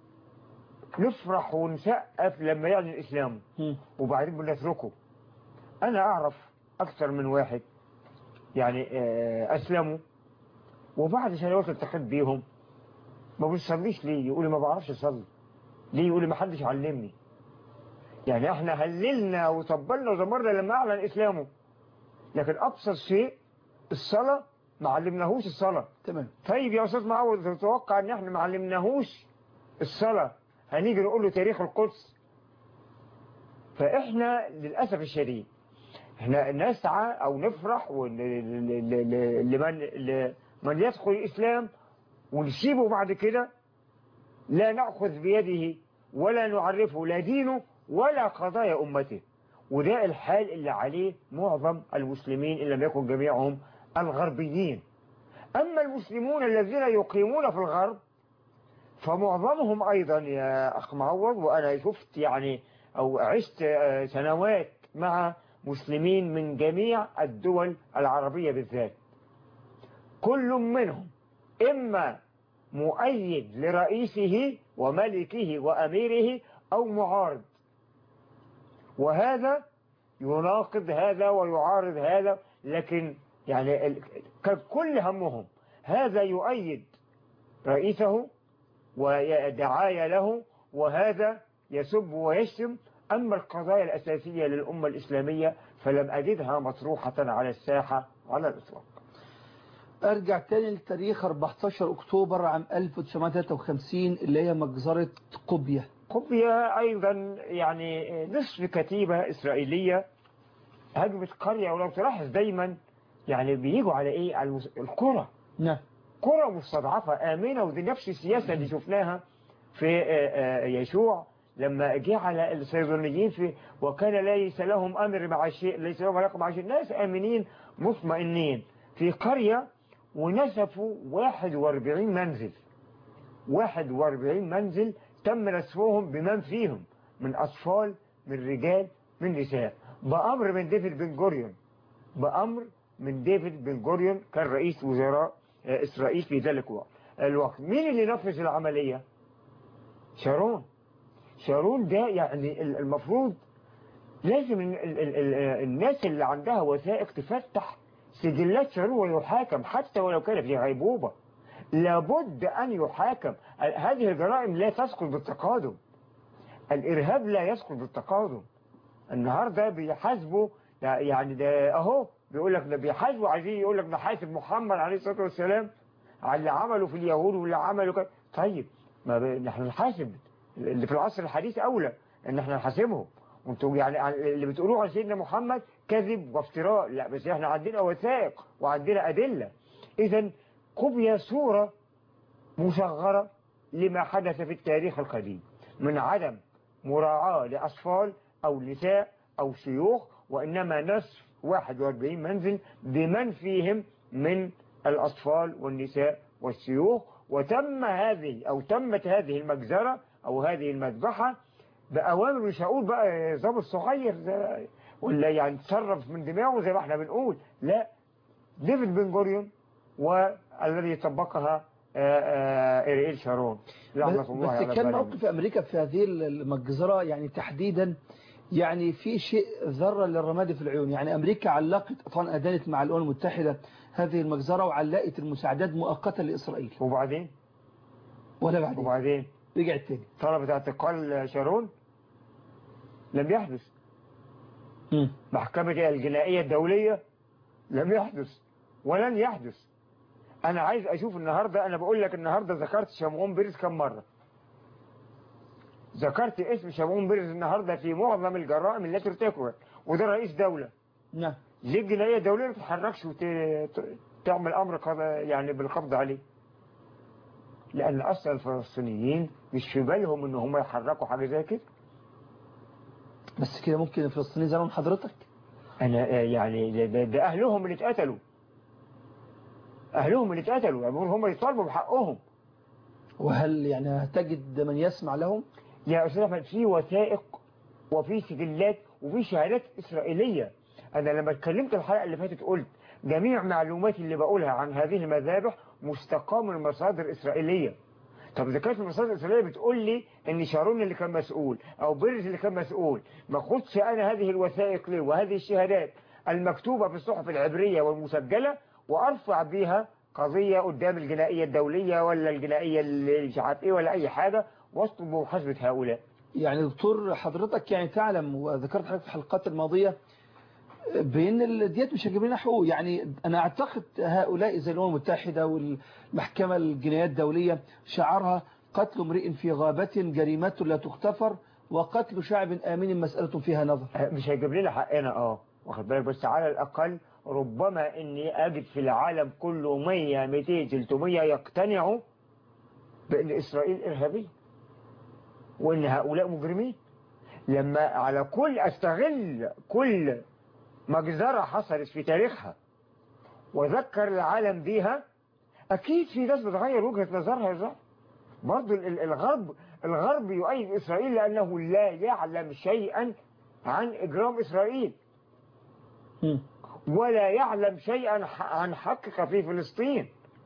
نفرح ونسقف لما يعلن اسلامه مم. وبعدين بنتركه انا اعرف اكثر من واحد يعني آه، اسلموا وبعد سنوات التقيت بيهم ما بيصليش ليه يقول لي ما بعرفش اصلي ليه يقول لي ما حدش علمني يعني احنا هللنا وطبلنا وزمرنا لما اعلن اسلامه لكن ابسط شيء الصلاه ما علمناهوش الصلاه تمام طيب يا استاذ معوض تتوقع ان احنا ما علمناهوش الصلاه هنيجي نقول له تاريخ القدس فاحنا للاسف الشديد احنا نسعى او نفرح ون- ل- ل- ل- لمن لمن يدخل الاسلام ونسيبه بعد كده لا ناخذ بيده ولا نعرفه لا دينه ولا قضايا امته وده الحال اللي عليه معظم المسلمين ان لم يكن جميعهم الغربيين أما المسلمون الذين يقيمون في الغرب فمعظمهم أيضا يا أخ معوض وأنا شفت يعني أو عشت آه، سنوات مع مسلمين من جميع الدول العربية بالذات كل منهم إما مؤيد لرئيسه وملكه وأميره أو معارض وهذا يناقض هذا ويعارض هذا لكن يعني ال- كان كل همهم هذا يؤيد رئيسه ودعاية له وهذا يسب ويشتم أما القضايا الأساسية للأمة الإسلامية فلم أجدها مطروحة على الساحة على الإطلاق ارجع تاني لتاريخ 14 اكتوبر عام 1953 اللي هي مجزرة قبية قبية أيضا يعني نصف كتيبة إسرائيلية هجمت قرية ولو تلاحظ دايما يعني بيجوا على ايه على المس- القرى نعم قرى مستضعفة آمنة ودي نفس السياسة اللي شفناها في آه، آه، يشوع لما جه على الصيدليين في وكان ليس لهم أمر مع شيء ليس لهم علاقة مع شيء ناس آمنين مطمئنين في قرية ونسفوا 41 منزل 41 منزل تم نسفهم بمن فيهم من أطفال من رجال من نساء بأمر من ديفيد بن جوريون بأمر من ديفيد بن جوريون كان رئيس وزراء آه، إسرائيل في ذلك الوقت الوقت مين اللي نفذ العملية شارون شارون ده يعني ال- المفروض لازم ال ال ال ال الناس اللي عندها وثائق تفتح سجلات شارون ويحاكم حتى ولو كان في غيبوبة لابد أن يحاكم ال- هذه الجرائم لا تسقط بالتقادم الإرهاب لا يسقط بالتقادم النهاردة بيحاسبوا يعني ده أهو بيقول لك ده بيحاسبوا عايزين يقول لك نحاسب محمد عليه الصلاة والسلام على اللي عمله في اليهود واللي عمله كده طيب ما ب... نحن نحاسب اللي في العصر الحديث أولى إن احنا نحاسبهم وانتوا يعني عن- اللي بتقولوه عن سيدنا محمد كذب وافتراء لا بس احنا عندنا وثائق وعندنا أدلة إذا قبي صورة مصغرة لما حدث في التاريخ القديم من عدم مراعاة لأطفال أو نساء أو شيوخ وإنما نصف 41 منزل بمن فيهم من الأطفال والنساء والشيوخ وتم هذه أو تمت هذه المجزرة أو هذه المذبحة بأوامر مش هقول بقى ضابط صغير زي- ولا يعني تصرف من دماغه زي ما احنا بنقول لا ديفيد بن جوريون والذي طبقها آه، آه، إيريل شارون رحمة الله بس على كان الظالمين. موقف أمريكا في هذه المجزرة يعني تحديدا يعني في شيء ذرة للرماد في العيون يعني أمريكا علقت طبعا أدانت مع الأمم المتحدة هذه المجزرة وعلقت المساعدات مؤقتا لإسرائيل وبعدين ولا بعدين وبعدين رجعت تاني طلبت اعتقال شارون لم يحدث مم. محكمة الجنائية الدولية لم يحدث ولن يحدث أنا عايز أشوف النهاردة أنا بقول لك النهاردة ذكرت شمعون بيرز كم مرة ذكرت اسم شمعون بيرز النهاردة في معظم الجرائم التي ارتكبت وده رئيس دولة نعم ليه الجنائية الدولية ما تتحركش وتعمل أمر قضاء- يعني بالقبض عليه لأن أصلا الفلسطينيين مش في بالهم إن هم يحركوا حاجة زي كده بس كده ممكن الفلسطينيين زي حضرتك أنا آه، يعني ده, ده, ده أهلهم اللي اتقتلوا أهلهم اللي اتقتلوا يعني هم يطالبوا بحقهم وهل يعني تجد من يسمع لهم يا أستاذ أحمد في وثائق وفي سجلات وفي شهادات إسرائيلية أنا لما اتكلمت الحلقة اللي فاتت قلت جميع معلوماتي اللي بقولها عن هذه المذابح مستقاة من مصادر إسرائيلية طب إذا كانت المصادر الإسرائيلية بتقول لي إن شارون اللي كان مسؤول أو بيرز اللي كان مسؤول ما خدش أنا هذه الوثائق ليه وهذه الشهادات المكتوبة في الصحف العبرية والمسجلة وأرفع بيها قضية قدام الجنائية الدولية ولا الجنائية اللي مش عارف إيه ولا أي حاجة واطلب محاسبة هؤلاء يعني دكتور حضرتك يعني تعلم وذكرت حضرتك في الحلقات الماضية بأن الديات مش هتجيب لنا حقوق يعني أنا أعتقد هؤلاء زي الأمم المتحدة والمحكمة الجنايات الدولية شعارها قتل امرئ في غابة جريمة لا تغتفر وقتل شعب آمن مسألة فيها نظر مش هيجيب لنا حقنا اه واخد بالك بس على الأقل ربما إني أجد في العالم كله 100 200 300 يقتنعوا بأن إسرائيل إرهابية وإن هؤلاء مجرمين لما على كل أستغل كل مجزرة حصلت في تاريخها وذكر العالم بيها أكيد في ناس بتغير وجهة نظرها يا زهر برضو ال- ال- الغرب الغرب يؤيد إسرائيل لأنه لا يعلم شيئا عن إجرام إسرائيل مم. ولا يعلم شيئا ح- عن حقك في فلسطين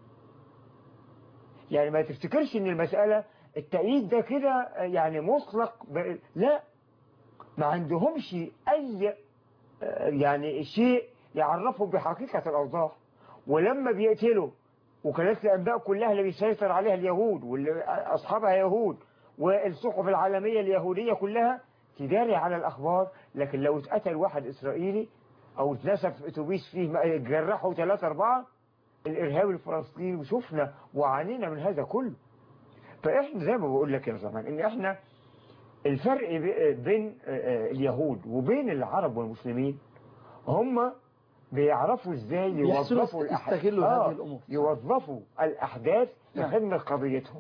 يعني ما تفتكرش ان المسألة التأييد ده كده يعني مطلق ب... لا ما عندهمش اي آه، يعني شيء يعرفهم بحقيقة الاوضاع ولما بيقتلوا وكالات الانباء كلها اللي بيسيطر عليها اليهود واللي اصحابها يهود والصحف العالمية اليهودية كلها تداري على الاخبار لكن لو اتقتل واحد اسرائيلي او اتنسف اتوبيس فيه م- جرحوا ثلاثة اربعة الارهاب الفلسطيني وشفنا وعانينا من هذا كله فاحنا زي ما بقول لك يا زمان ان احنا الفرق ب- بين آه، آه، اليهود وبين العرب والمسلمين هم بيعرفوا ازاي بيحسنوا يوظفوا الأح- يستغلوا آه، هذه الأمور. يوظفوا الأحداث نعم. لخدمة قضيتهم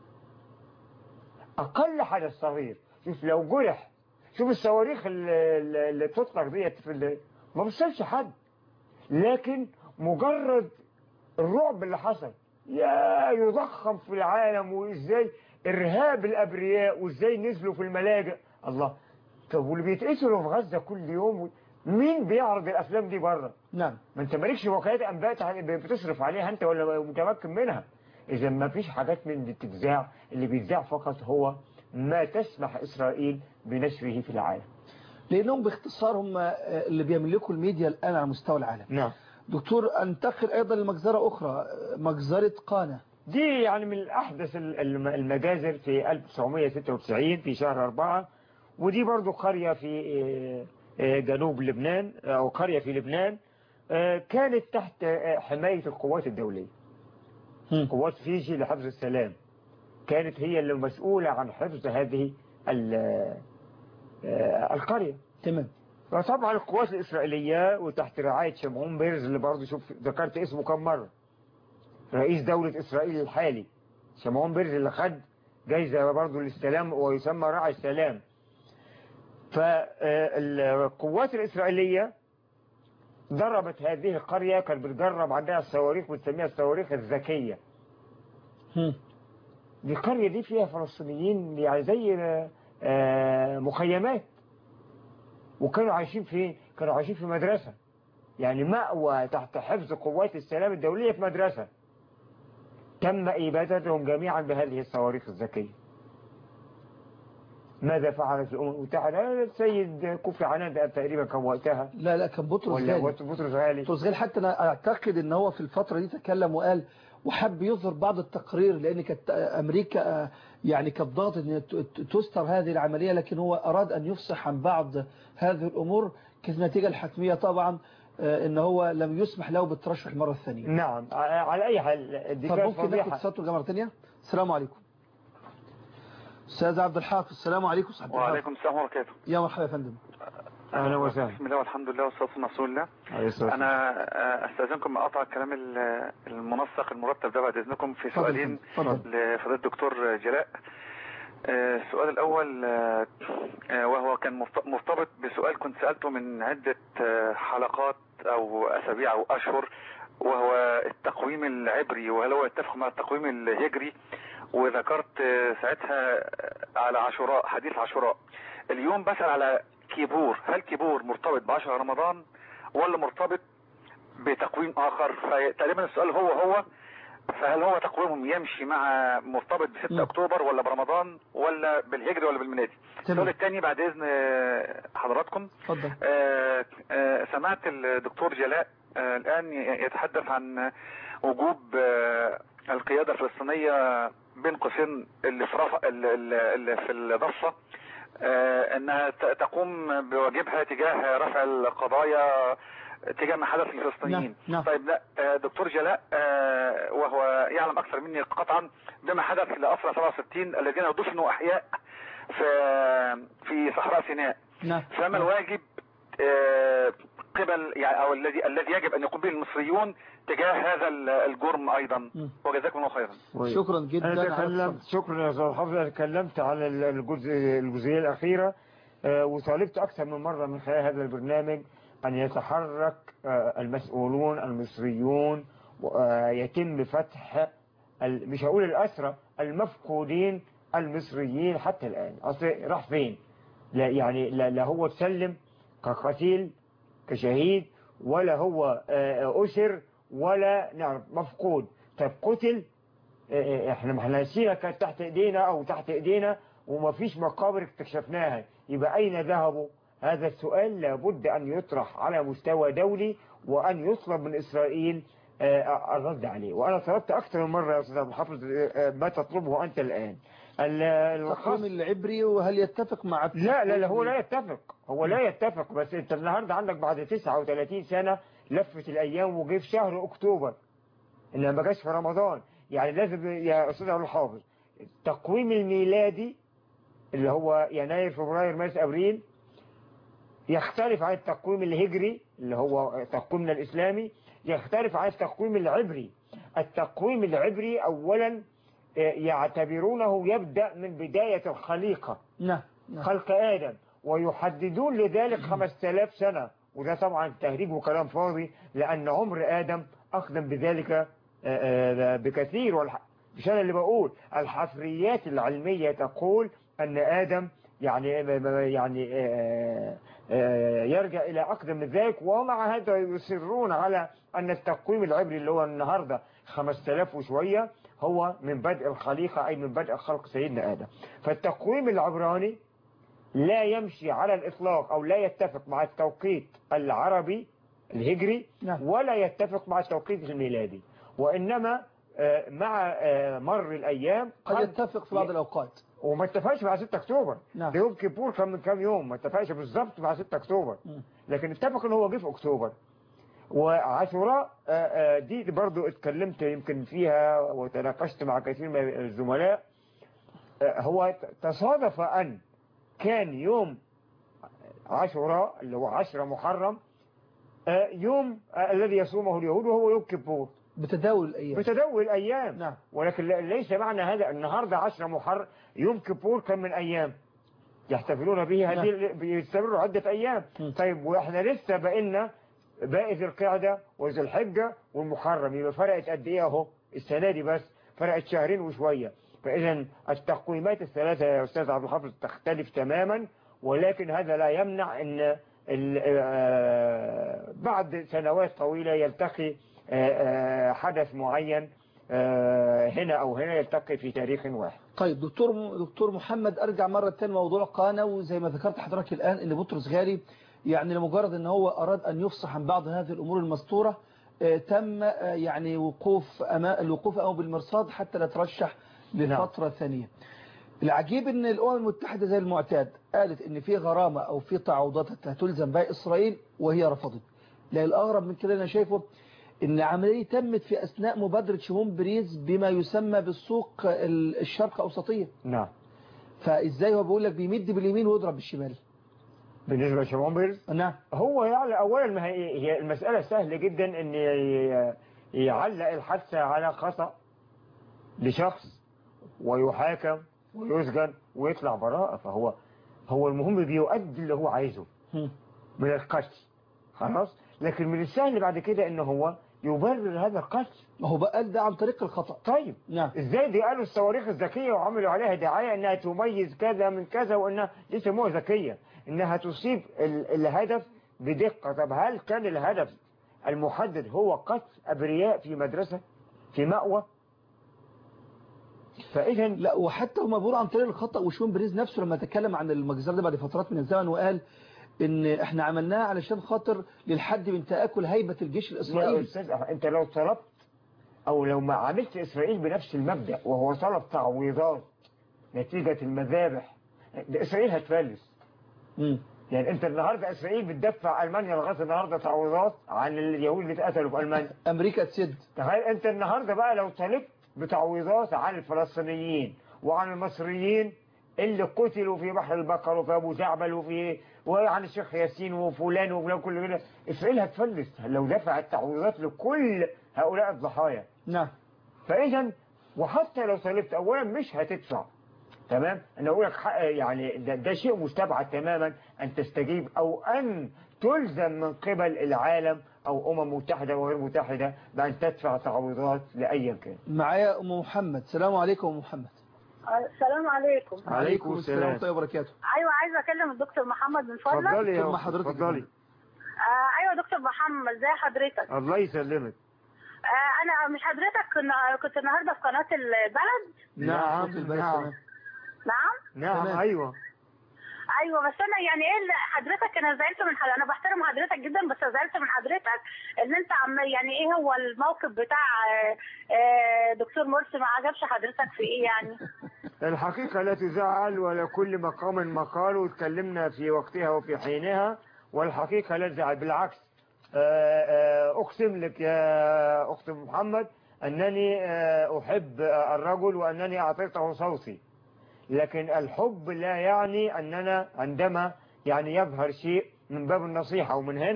أقل حدث صغير شوف لو جرح شوف الصواريخ اللي, اللي تطلق ديت في ال- ما بتصلش حد لكن مجرد الرعب اللي حصل يا يضخم في العالم وازاي ارهاب الابرياء وازاي نزلوا في الملاجئ الله طب واللي بيتقتلوا في غزه كل يوم مين بيعرض الافلام دي بره نعم ما انت مالكش وكالات انباء تع- بتصرف عليها انت ولا متمكن منها اذا ما فيش حاجات من دي بتتذاع اللي بيتذاع فقط هو ما تسمح اسرائيل بنشره في العالم لأنهم باختصار هم آه، اللي بيملكوا الميديا الآن على مستوى العالم نعم دكتور أنتقل أيضا لمجزرة أخرى آه، مجزرة قانا دي يعني من أحدث ال- الم- المجازر في 1996 في شهر أربعة ودي برضو قرية في آه، آه، جنوب لبنان أو قرية في لبنان آه، كانت تحت آه، حماية القوات الدولية قوات فيجي لحفظ السلام كانت هي اللي مسؤولة عن حفظ هذه ال- آه، القرية تمام فطبعا القوات الإسرائيلية وتحت رعاية شمعون بيرز اللي برضه شوف ذكرت اسمه كم مرة رئيس دولة إسرائيل الحالي شمعون بيرز اللي خد جايزة برضه للسلام ويسمى راعي السلام فالقوات الإسرائيلية ضربت هذه القرية كانت بتجرب عندها الصواريخ بتسميها الصواريخ الذكية هم. دي القرية دي فيها فلسطينيين يعني زي آه، مخيمات وكانوا عايشين فين؟ كانوا عايشين في مدرسة يعني مأوى تحت حفظ قوات السلام الدولية في مدرسة تم إبادتهم جميعا بهذه الصواريخ الذكية ماذا فعلت الأمم المتحدة؟ السيد كوفي عنان تقريبا كان وقتها لا لا كان بطرس ولا غالي بطرس غالي بطرس غالي حتى أنا أعتقد أن هو في الفترة دي تكلم وقال وحب يظهر بعض التقرير لأن كانت أمريكا آه، يعني كانت ضاغط أن ت- ت- تستر هذه العملية لكن هو أراد أن يفصح عن بعض هذه الأمور كانت النتيجة الحتمية طبعا آه، أن هو لم يسمح له بالترشح المرة الثانية نعم ع- على أي حال دي طب كانت ممكن ناخد فضيحة اتصال الجامعة الثانية السلام عليكم أستاذ عبد الحافظ السلام عليكم أستاذ عبد الحافظ. وعليكم السلام ورحمة الله يا مرحبا يا فندم أهلا وسهلا بسم الله والحمد لله والصلاة والسلام على رسول الله عليه الصلاة والسلام. أنا آه، أستاذنكم من قطع الكلام ال- المنسق المرتب ده بعد إذنكم في اتفضل سؤالين اتفضل. لفضيلة الدكتور جلاء آه، السؤال الأول آه، آه، وهو كان مرت- مرتبط بسؤال كنت سألته من عدة آه، حلقات أو أسابيع أو أشهر وهو التقويم العبري وهل هو يتفق مع التقويم الهجري وذكرت آه، ساعتها آه، على عاشوراء حديث عاشوراء اليوم بسأل على كيبور هل كيبور مرتبط بعشر رمضان ولا مرتبط بتقويم آخر فتقريبا السؤال هو هو فهل هو تقويمهم يمشي مع مرتبط ب 6 م. اكتوبر ولا برمضان ولا بالهجري ولا بالميلادي السؤال تمام الثاني بعد اذن آه، حضراتكم اتفضل آه، آه، سمعت الدكتور جلاء آه، الآن يتحدث عن وجوب آه، القيادة الفلسطينية بين قوسين اللي في رفع اللي اللي في الضفة آه، انها ت- تقوم بواجبها تجاه رفع القضايا تجاه ما حدث للفلسطينيين نعم، نعم. طيب لا آه، دكتور جلاء آه، وهو يعلم اكثر مني قطعا بما حدث لاسرى 67 الذين دفنوا احياء في في صحراء سيناء نعم فما الواجب آه، قبل يعني او الذي الذي يجب ان يقوم به المصريون تجاه هذا ال- الجرم ايضا م. وجزاكم الله خيرا شكرا جدا أنا على تكلمت شكرا يا أستاذ حافظ أنا تكلمت على ال- الجزء الجزئية الأخيرة آه، وطالبت أكثر من مرة من خلال هذا البرنامج أن يتحرك آه، المسؤولون المصريون ويتم فتح ال- مش هقول الأسرة المفقودين المصريين حتى الآن أصل راح فين لا يعني لا, لا هو تسلم كقتيل كشهيد ولا هو آه، أسر ولا نعرف مفقود طب قتل آه، احنا ما احنا نسينا كانت تحت ايدينا او تحت ايدينا وما فيش مقابر اكتشفناها يبقى اين ذهبوا هذا السؤال لابد ان يطرح على مستوى دولي وان يطلب من اسرائيل آه، الرد عليه وانا طلبت اكثر من مره يا استاذ عبد الحافظ آه، ما تطلبه انت الان ال- التقويم الخاص العبري وهل يتفق مع لا لا لا هو لا يتفق هو لا يتفق بس انت النهارده عندك بعد 39 سنة لفت الايام وجه في شهر اكتوبر اللي ما جاش في رمضان يعني لازم يا استاذ عبد الحافظ التقويم الميلادي اللي هو يناير فبراير مارس ابريل يختلف عن التقويم الهجري اللي هو تقويمنا الإسلامي يختلف عن التقويم العبري التقويم العبري أولا آه، يعتبرونه يبدأ من بداية الخليقة نعم نعم خلق آدم ويحددون لذلك 5000 سنة وده طبعا تهريج وكلام فاضي لأن عمر آدم أقدم بذلك آه، آه، بكثير والح... مش أنا اللي بقول الحفريات العلمية تقول أن آدم يعني يعني آه، آه، يرجع إلى أقدم من ذلك ومع هذا يصرون على أن التقويم العبري اللي هو النهاردة 5000 وشوية هو من بدء الخليقة أي من بدء خلق سيدنا آدم فالتقويم العبراني لا يمشي على الإطلاق أو لا يتفق مع التوقيت العربي الهجري نعم. ولا يتفق مع التوقيت الميلادي وإنما آه، مع آه، مر الأيام قد يتفق في بعض الأوقات وما اتفقش مع 6 اكتوبر نعم. ده يوم كيبور كان من كام يوم ما اتفقش بالظبط مع 6 اكتوبر مم. لكن اتفق ان هو جه في اكتوبر وعاشوراء آه، آه، دي برضو اتكلمت يمكن فيها وتناقشت مع كثير من الزملاء آه، هو تصادف ان كان يوم عاشوراء اللي هو 10 محرم آه، يوم آه، الذي يصومه اليهود وهو يوم كيبور بتداول الأيام بتداول الايام نعم ولكن لا- ليس معنى هذا النهاردة عشرة محرم يوم كيبور كان من أيام يحتفلون به هذه نعم. بيستمروا عدة أيام م. طيب وإحنا لسه بقينا باقي ذي القعدة وذي الحجة والمحرم يبقى فرقت قد إيه أهو السنة دي بس فرقت شهرين وشوية فإذا التقويمات الثلاثة يا أستاذ عبد الحافظ تختلف تماما ولكن هذا لا يمنع أن ال- آه، بعد سنوات طويلة يلتقي آه، آه، حدث معين آه، هنا أو هنا يلتقي في تاريخ واحد طيب دكتور دكتور محمد ارجع مره ثانيه موضوع قانا وزي ما ذكرت حضرتك الان ان بطرس غالي يعني لمجرد ان هو اراد ان يفصح عن بعض هذه الامور المستوره آه، تم آه، يعني وقوف أما الوقوف امامه بالمرصاد حتى لا يترشح لفتره ثانيه العجيب ان الامم المتحده زي المعتاد قالت ان في غرامه او في تعويضات هتلزم بها اسرائيل وهي رفضت لا الاغرب من كده انا شايفه ان عمليه تمت في اثناء مبادره شمون بريز بما يسمى بالسوق ال- الشرق اوسطيه نعم فازاي هو بيقول لك بيمد باليمين ويضرب بالشمال بالنسبة لشمعون بيرز نعم هو يعني أولا ما هي هي المسألة سهلة جدا أن ي- يعلق الحادثة على خطأ لشخص ويحاكم ويسجن ويطلع براءة فهو هو المهم بيؤدي اللي هو عايزه هم. من القتل خلاص لكن من السهل بعد كده ان هو يبرر هذا القتل ما هو بقى ده عن طريق الخطأ طيب نعم ازاي دي قالوا الصواريخ الذكيه وعملوا عليها دعايه انها تميز كذا من كذا وانها دي سموها ذكيه انها تصيب ال- الهدف بدقه طب هل كان الهدف المحدد هو قتل ابرياء في مدرسه في مأوى فاذا لا وحتى هم بيقولوا عن طريق الخطأ وشون بريز نفسه لما تكلم عن المجزرة ده بعد فترات من الزمن وقال ان احنا عملناها علشان خاطر للحد من تآكل هيبة الجيش يا الاسرائيلي استاذ أح- انت لو طلبت او لو ما عملت اسرائيل بنفس المبدأ وهو طلب تعويضات نتيجة المذابح ده اسرائيل هتفلس مم. يعني انت النهارده اسرائيل بتدفع المانيا لغايه النهارده تعويضات عن اليهود اللي اتقتلوا في المانيا امريكا تسد تخيل انت النهارده بقى لو طلبت بتعويضات عن الفلسطينيين وعن المصريين اللي قتلوا في بحر البقر وفي ابو زعبل وفي وعن الشيخ ياسين وفلان وفلان كل كده اسرائيل هتفلس لو دفعت تعويضات لكل هؤلاء الضحايا نعم فاذا وحتى لو طلبت اولا مش هتدفع تمام انا اقول لك حق- يعني ده, ده شيء مستبعد تماما ان تستجيب او ان تلزم من قبل العالم او امم متحده وغير متحده بان تدفع تعويضات لايا كان معايا ام محمد السلام عليكم ام محمد السلام عليكم عليكم السلام. ورحمه الله وبركاته ايوه عايزه اكلم الدكتور محمد من فضلك اتفضلي يا ثم أخت، حضرتك اتفضلي آه ايوه دكتور محمد ازي حضرتك الله يسلمك آه انا مش حضرتك كنا كنت النهارده في قناه البلد نعم، صوت البلد نعم. تمام. نعم نعم تمام. ايوه ايوه بس انا يعني ايه اللي حضرتك انا زعلت من حضرتك انا بحترم حضرتك جدا بس زعلت من حضرتك ان انت عم يعني ايه هو الموقف بتاع آه، آه، دكتور مرسي ما عجبش حضرتك في ايه يعني الحقيقة لا تزعل ولا كل مقام مقال وتكلمنا في وقتها وفي حينها والحقيقة لا تزعل بالعكس آه، آه، أقسم لك يا أخت محمد أنني آه، أحب آه، الرجل وأنني أعطيته صوتي لكن الحب لا يعني أننا عندما يعني يظهر شيء من باب النصيحة ومن هنا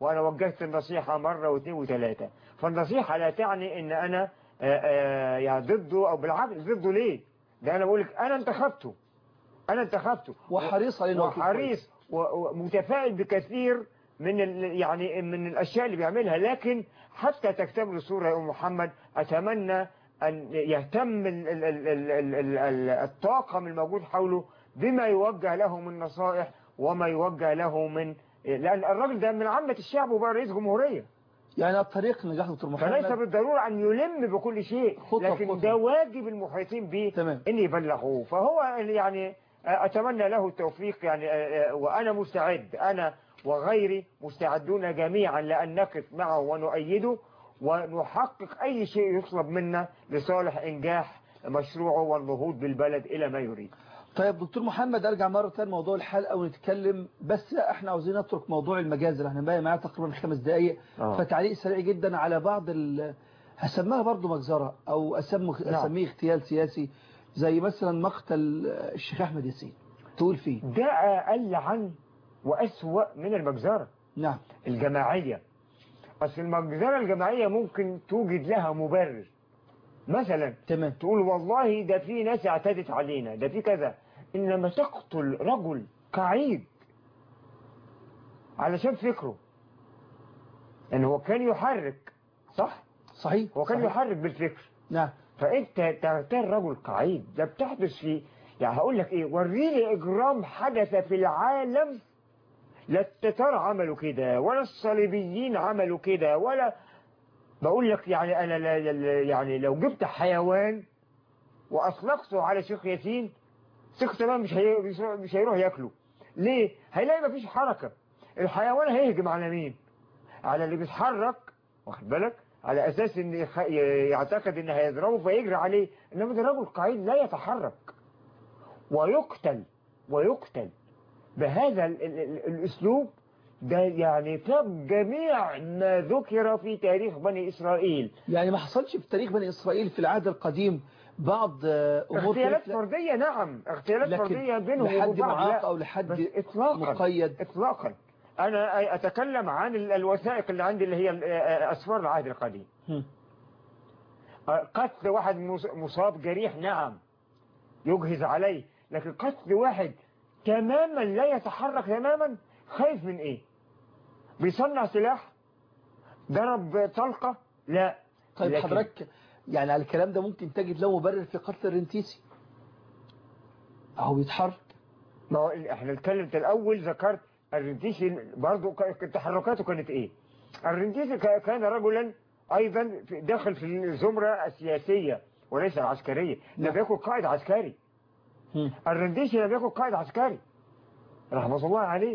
وأنا وجهت النصيحة مرة واثنين وثلاثة فالنصيحة لا تعني إن أنا آه، آه، يعني ضده أو بالعكس ضده ليه ده أنا بقول لك أنا انتخبته أنا انتخبته وحريص علينا وكيل وحريص و- ومتفائل بكثير من ال يعني من الأشياء اللي بيعملها لكن حتى تكتمل الصورة يا أم محمد أتمنى أن يهتم ال- ال- ال- ال- ال- ال- ال- الطاقم الموجود حوله بما يوجه له من نصائح وما يوجه له من لأن الراجل ده من عامة الشعب وبقى رئيس جمهورية يعني الطريق نجاح دكتور فليس محمد بالضرورة أن يلم بكل شيء خطوة لكن بخطوة. ده واجب المحيطين به تمام ان يبلغوه فهو يعني اتمنى له التوفيق يعني وانا مستعد انا وغيري مستعدون جميعا لان نقف معه ونؤيده ونحقق اي شيء يطلب منا لصالح انجاح مشروعه والنهوض بالبلد الى ما يريد طيب دكتور محمد ارجع مره ثانيه موضوع الحلقه ونتكلم بس لا احنا عاوزين نترك موضوع المجازر احنا باقي معانا تقريبا خمس دقائق آه. فتعليق سريع جدا على بعض ال... هسميها برضو مجزره او اسمه نعم. اسميه اغتيال سياسي زي مثلا مقتل الشيخ احمد ياسين تقول فيه ده اقل عن واسوأ من المجزره نعم الجماعيه اصل المجزره الجماعيه ممكن توجد لها مبرر مثلا تمام تقول والله ده في ناس اعتدت علينا ده في كذا إنما تقتل رجل قعيد علشان فكره يعني هو كان يحرك صح صحيح هو كان صحيح. يحرك بالفكر نعم فانت تغتال رجل قعيد ده بتحدث في يعني هقول لك ايه وريني اجرام حدث في العالم لا التتار عملوا كده ولا الصليبيين عملوا كده ولا بقول لك يعني انا لا لا- يعني لو جبت حيوان واطلقته على شيخ ياسين شيخ تمام مش هي مش هيروح ياكله ليه هيلاقي مفيش حركه الحيوان هيهجم على مين على اللي بيتحرك واخد بالك على اساس ان يخ- ي- يعتقد ان هيضربه فيجري عليه انما ده رجل قعيد لا يتحرك ويقتل ويقتل بهذا ال ال ال الاسلوب ده يعني فاب جميع ما ذكر في تاريخ بني اسرائيل يعني ما حصلش في تاريخ بني إسرائيل في العهد القديم بعض آه، أمور اغتيالات كانت- فرديه نعم اغتيالات لكن فرديه بينهم لحد وبين بعض معاق لا. أو لحد بس اطلاقا مقيد اطلاقا انا اتكلم عن ال- الوثائق اللي عندي اللي هي ال- اسفار العهد القديم هم. قتل واحد مص- مصاب جريح نعم يجهز عليه لكن قتل واحد تماما لا يتحرك تماما خايف من ايه بيصنع سلاح ضرب طلقة لا طيب لكن- حضرتك يعني على الكلام ده ممكن تجد له مبرر في قتل الرنتيسي أهو بيتحرك ما هو احنا اتكلمت الاول ذكرت الرنتيسي برضه ك- تحركاته كانت ايه الرنتيسي ك- كان رجلا ايضا في- داخل في الزمرة السياسية وليس العسكرية نعم. لم يكن قائد عسكري هم. الرنديسي لم يكن قائد عسكري رحمة الله عليه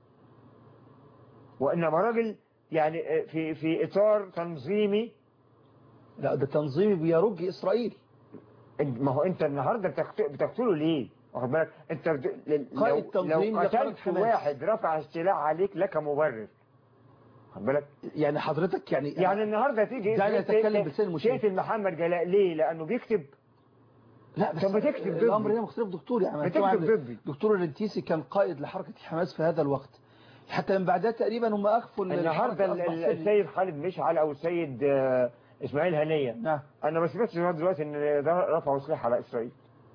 وإنما راجل يعني في في إطار تنظيمي لا ده تنظيمي بيرج إسرائيل ما هو أنت النهاردة بتقت- بتقتله ليه؟ واخد بالك أنت بت- لو, قائد تنظيم لو لقائد قتلت حماس. واحد رفع السلاح عليك لك مبرر واخد بالك؟ يعني حضرتك يعني يعني النهارده تيجي دعني ت- أتكلم ت- بلسان المشاهد. تقتل محمد جلاء ليه؟ لأنه بيكتب لا بس طب ما تكتب ضدي. الأمر هنا مختلف دكتور يعني بتكتب طبعاً ضدي. دكتور الرنتيسي كان قائد لحركة حماس في هذا الوقت حتى من بعدها تقريبا هم أخفوا النهارده ال- الحركة ال- أصبح سلمي. السيد خالد مشعل او السيد آه، اسماعيل هنيه نعم انا ما سمعتش لغايه دلوقتي ان ده رفعوا سلاح على اسرائيل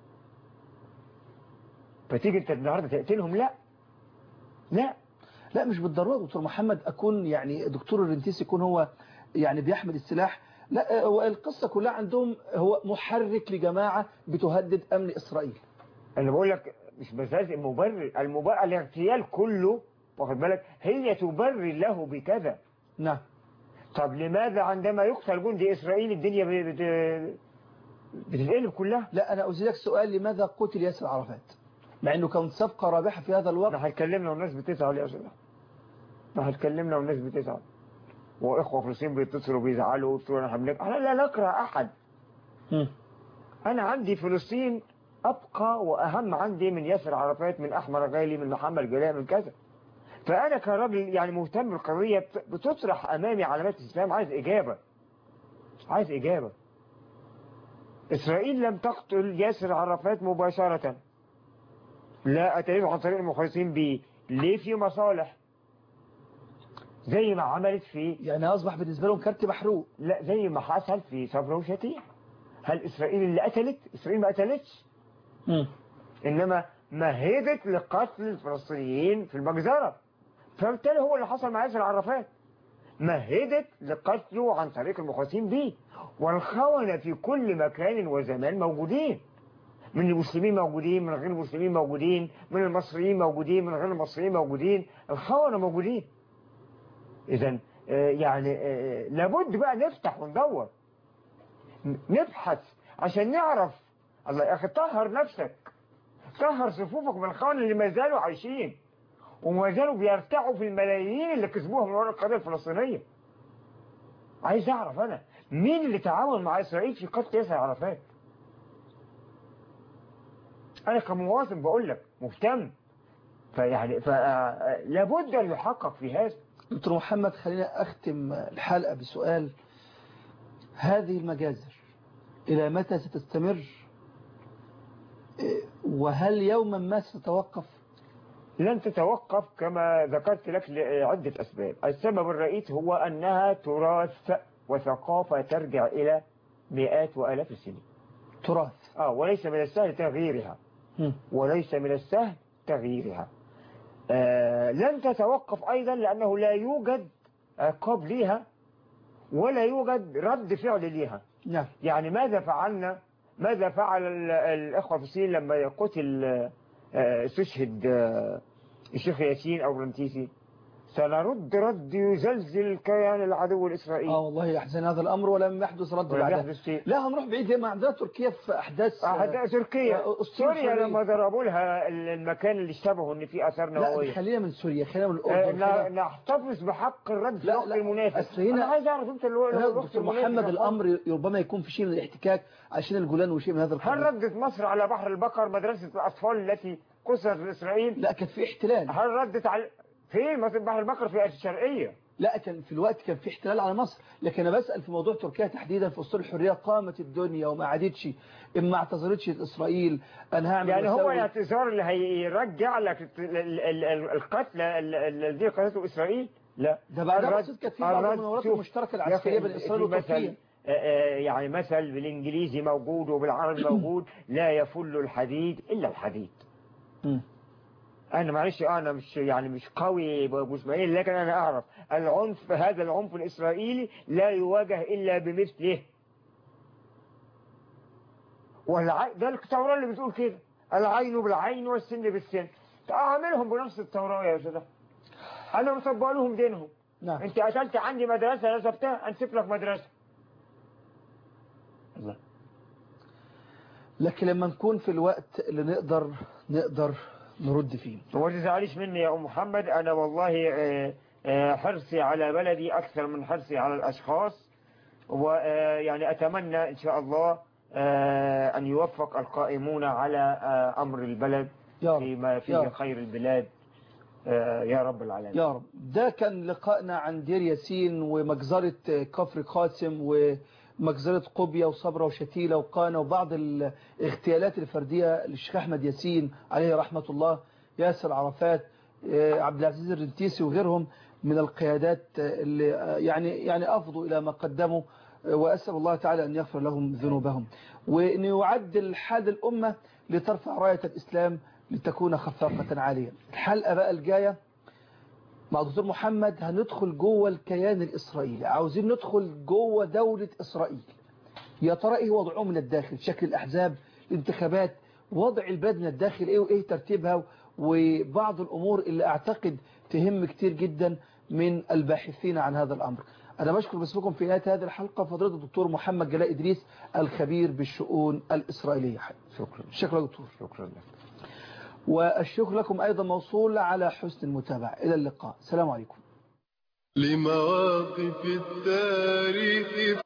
فتيجي انت النهارده تقتلهم لا لا لا مش بالضرورة دكتور محمد أكون يعني دكتور الرنتيسي يكون هو يعني بيحمل السلاح لا هو القصة كلها عندهم هو محرك لجماعة بتهدد أمن إسرائيل انا بقول لك مش بس المبرر المبرر الاغتيال كله واخد بالك هي تبرر له بكذا نعم طب لماذا عندما يقتل جندي اسرائيلي الدنيا ب- بت- بتتقلب كلها لا أنا أزيدك سؤال لماذا قتل ياسر عرفات مع أنه كان صفقة رابحة في هذا الوقت احنا هتكلمنا والناس بتزعل يا استاذ احنا هتكلمنا والناس بتزعل واخوه فلسطين بيتصلوا بيزعلوا ويقولوا احنا بنك- احنا لا نكره احد مم. انا عندي فلسطين ابقى واهم عندي من ياسر عرفات من احمد غالي من محمد جلال من كذا فانا كراجل يعني مهتم بالقضيه بت- بتطرح امامي علامات الاستفهام عايز اجابه عايز اجابه اسرائيل لم تقتل ياسر عرفات مباشره لا اتريد عن طريق المخلصين به ليه في مصالح زي ما عملت في يعني أصبح بالنسبة لهم كارت محروق لا زي ما حصل في صبرا وشتيل هل إسرائيل اللي قتلت إسرائيل ما قتلتش مم. إنما مهدت لقتل الفلسطينيين في المجزرة فبالتالي هو اللي حصل مع ياسر عرفات مهدت لقتله عن طريق المخلصين به والخونة في كل مكان وزمان موجودين من المسلمين موجودين من غير المسلمين موجودين من المصريين موجودين من غير المصريين موجودين الخونة موجودين إذا يعني آه، لابد بقى نفتح وندور ن- نبحث عشان نعرف الله يا أخي طهر نفسك طهر صفوفك من الخونة اللي ما زالوا عايشين وما زالوا بيرتعوا في الملايين اللي كسبوها من وراء القضية الفلسطينية عايز أعرف أنا مين اللي تعاون مع إسرائيل في قتل ياسر عرفات أنا كمواطن بقول لك مهتم فيعني فلابد أن يحقق في هذا دكتور محمد خلينا أختم الحلقة بسؤال هذه المجازر إلى متى ستستمر إيه، وهل يوما ما ستتوقف لن تتوقف كما ذكرت لك لعدة أسباب السبب الرئيس هو أنها تراث وثقافة ترجع إلى مئات وآلاف السنين تراث آه وليس من السهل تغييرها مم. وليس من السهل تغييرها آه لن تتوقف أيضا لأنه لا يوجد عقاب ليها ولا يوجد رد فعل ليها نعم يعني ماذا فعلنا ماذا فعل ال- الإخوة في الصين لما قتل آه، استشهد آه، الشيخ ياسين أو رنتيسي سنرد رد يزلزل كيان العدو اه الإسرائيلي والله يحزن هذا الأمر ولم يحدث رد ولم بعدها يحدث شيء لا هنروح بعيد زي ما عندنا تركيا في أحداث أحد تركيا آه، سوريا سوريا. لما ضربوا لها ال- المكان اللي اشتبهوا ان فيه اثار لا نوويه خلينا من سوريا خلينا من آه، الأردن ن- خلينا- نحتفظ بحق الرد في لا، الوقت لا، المناسب أصل هنا- انا عايز اعرف انت الو- لا، الوقت دكتور المناسب محمد يا الأمر ربما يكون في شيء من الاحتكاك عشان الجولان وشيء من هذا هل القبيل ردت مصر على بحر البقر مدرسة الأطفال التي قصرت في إسرائيل لا كان في احتلال هل ردت على فين مصر بحر البقر في الشرقية لا كان في الوقت كان في احتلال على مصر لكن انا بسأل في موضوع تركيا تحديدا في اسطول الحرية قامت الدنيا وما عادتش اما اعتذرتش اسرائيل انا هعمل يعني هو وأسوي. الاعتذار اللي هيرجع لك ال- ال- ال- ال- القتل ال- ال- الذي قتلته إسرائيل لا ده بعدها الرد- بسيط كانت في بعض الرد- المناورات شوف، المشتركة يا العسكرية أخي، بين إسرائيل في مثل- وتركيا آه، آه، يعني مثل بالإنجليزي موجود وبالعربي موجود لا يفل الحديد إلا الحديد مم. انا معلش انا مش يعني مش قوي ابو اسماعيل لكن انا اعرف العنف هذا العنف الاسرائيلي لا يواجه الا بمثله والع... ده التوراة اللي بتقول كده العين بالعين والسن بالسن اعملهم بنفس التوراة يا استاذ انا مطبق لهم دينهم نعم انت قتلت عندي مدرسة نسبتها انسب لك مدرسة الله لكن لما نكون في الوقت اللي نقدر نقدر نرد فيه وما تزعليش مني يا أم محمد أنا والله آه، آه، حرصي على بلدي أكثر من حرصي على الأشخاص ويعني أتمنى إن شاء الله آه، أن يوفق القائمون على آه، أمر البلد يا رب فيما يا فيه رب. خير البلاد آه، يا رب العالمين يا رب ده كان لقائنا عن دير ياسين ومجزرة كفر قاسم ومجزرة قبية وصبرة وشتيلة وقانا وبعض الاغتيالات الفردية للشيخ أحمد ياسين عليه رحمة الله ياسر عرفات آه، عبد العزيز الرنتيسي وغيرهم من القيادات آه، اللي آه، يعني يعني أفضوا إلى ما قدموا آه، وأسأل الله تعالى أن يغفر لهم ذنوبهم وأن يعدل حال الأمة لترفع راية الإسلام لتكون خفاقة عالية الحلقة بقى الجاية مع دكتور محمد هندخل جوه الكيان الإسرائيلي عاوزين ندخل جوه دولة إسرائيل يا ترى إيه وضعه من الداخل شكل الأحزاب الانتخابات وضع البلد من الداخل إيه وإيه ترتيبها وبعض الأمور اللي أعتقد تهم كتير جدا من الباحثين عن هذا الأمر أنا بشكر باسمكم في نهاية هذه الحلقة فضيلة الدكتور محمد جلاء إدريس الخبير بالشؤون الإسرائيلية شكرا شكرا دكتور شكرا لك والشكر لكم أيضا موصول على حسن المتابعة إلى اللقاء السلام عليكم لمواقف التاريخ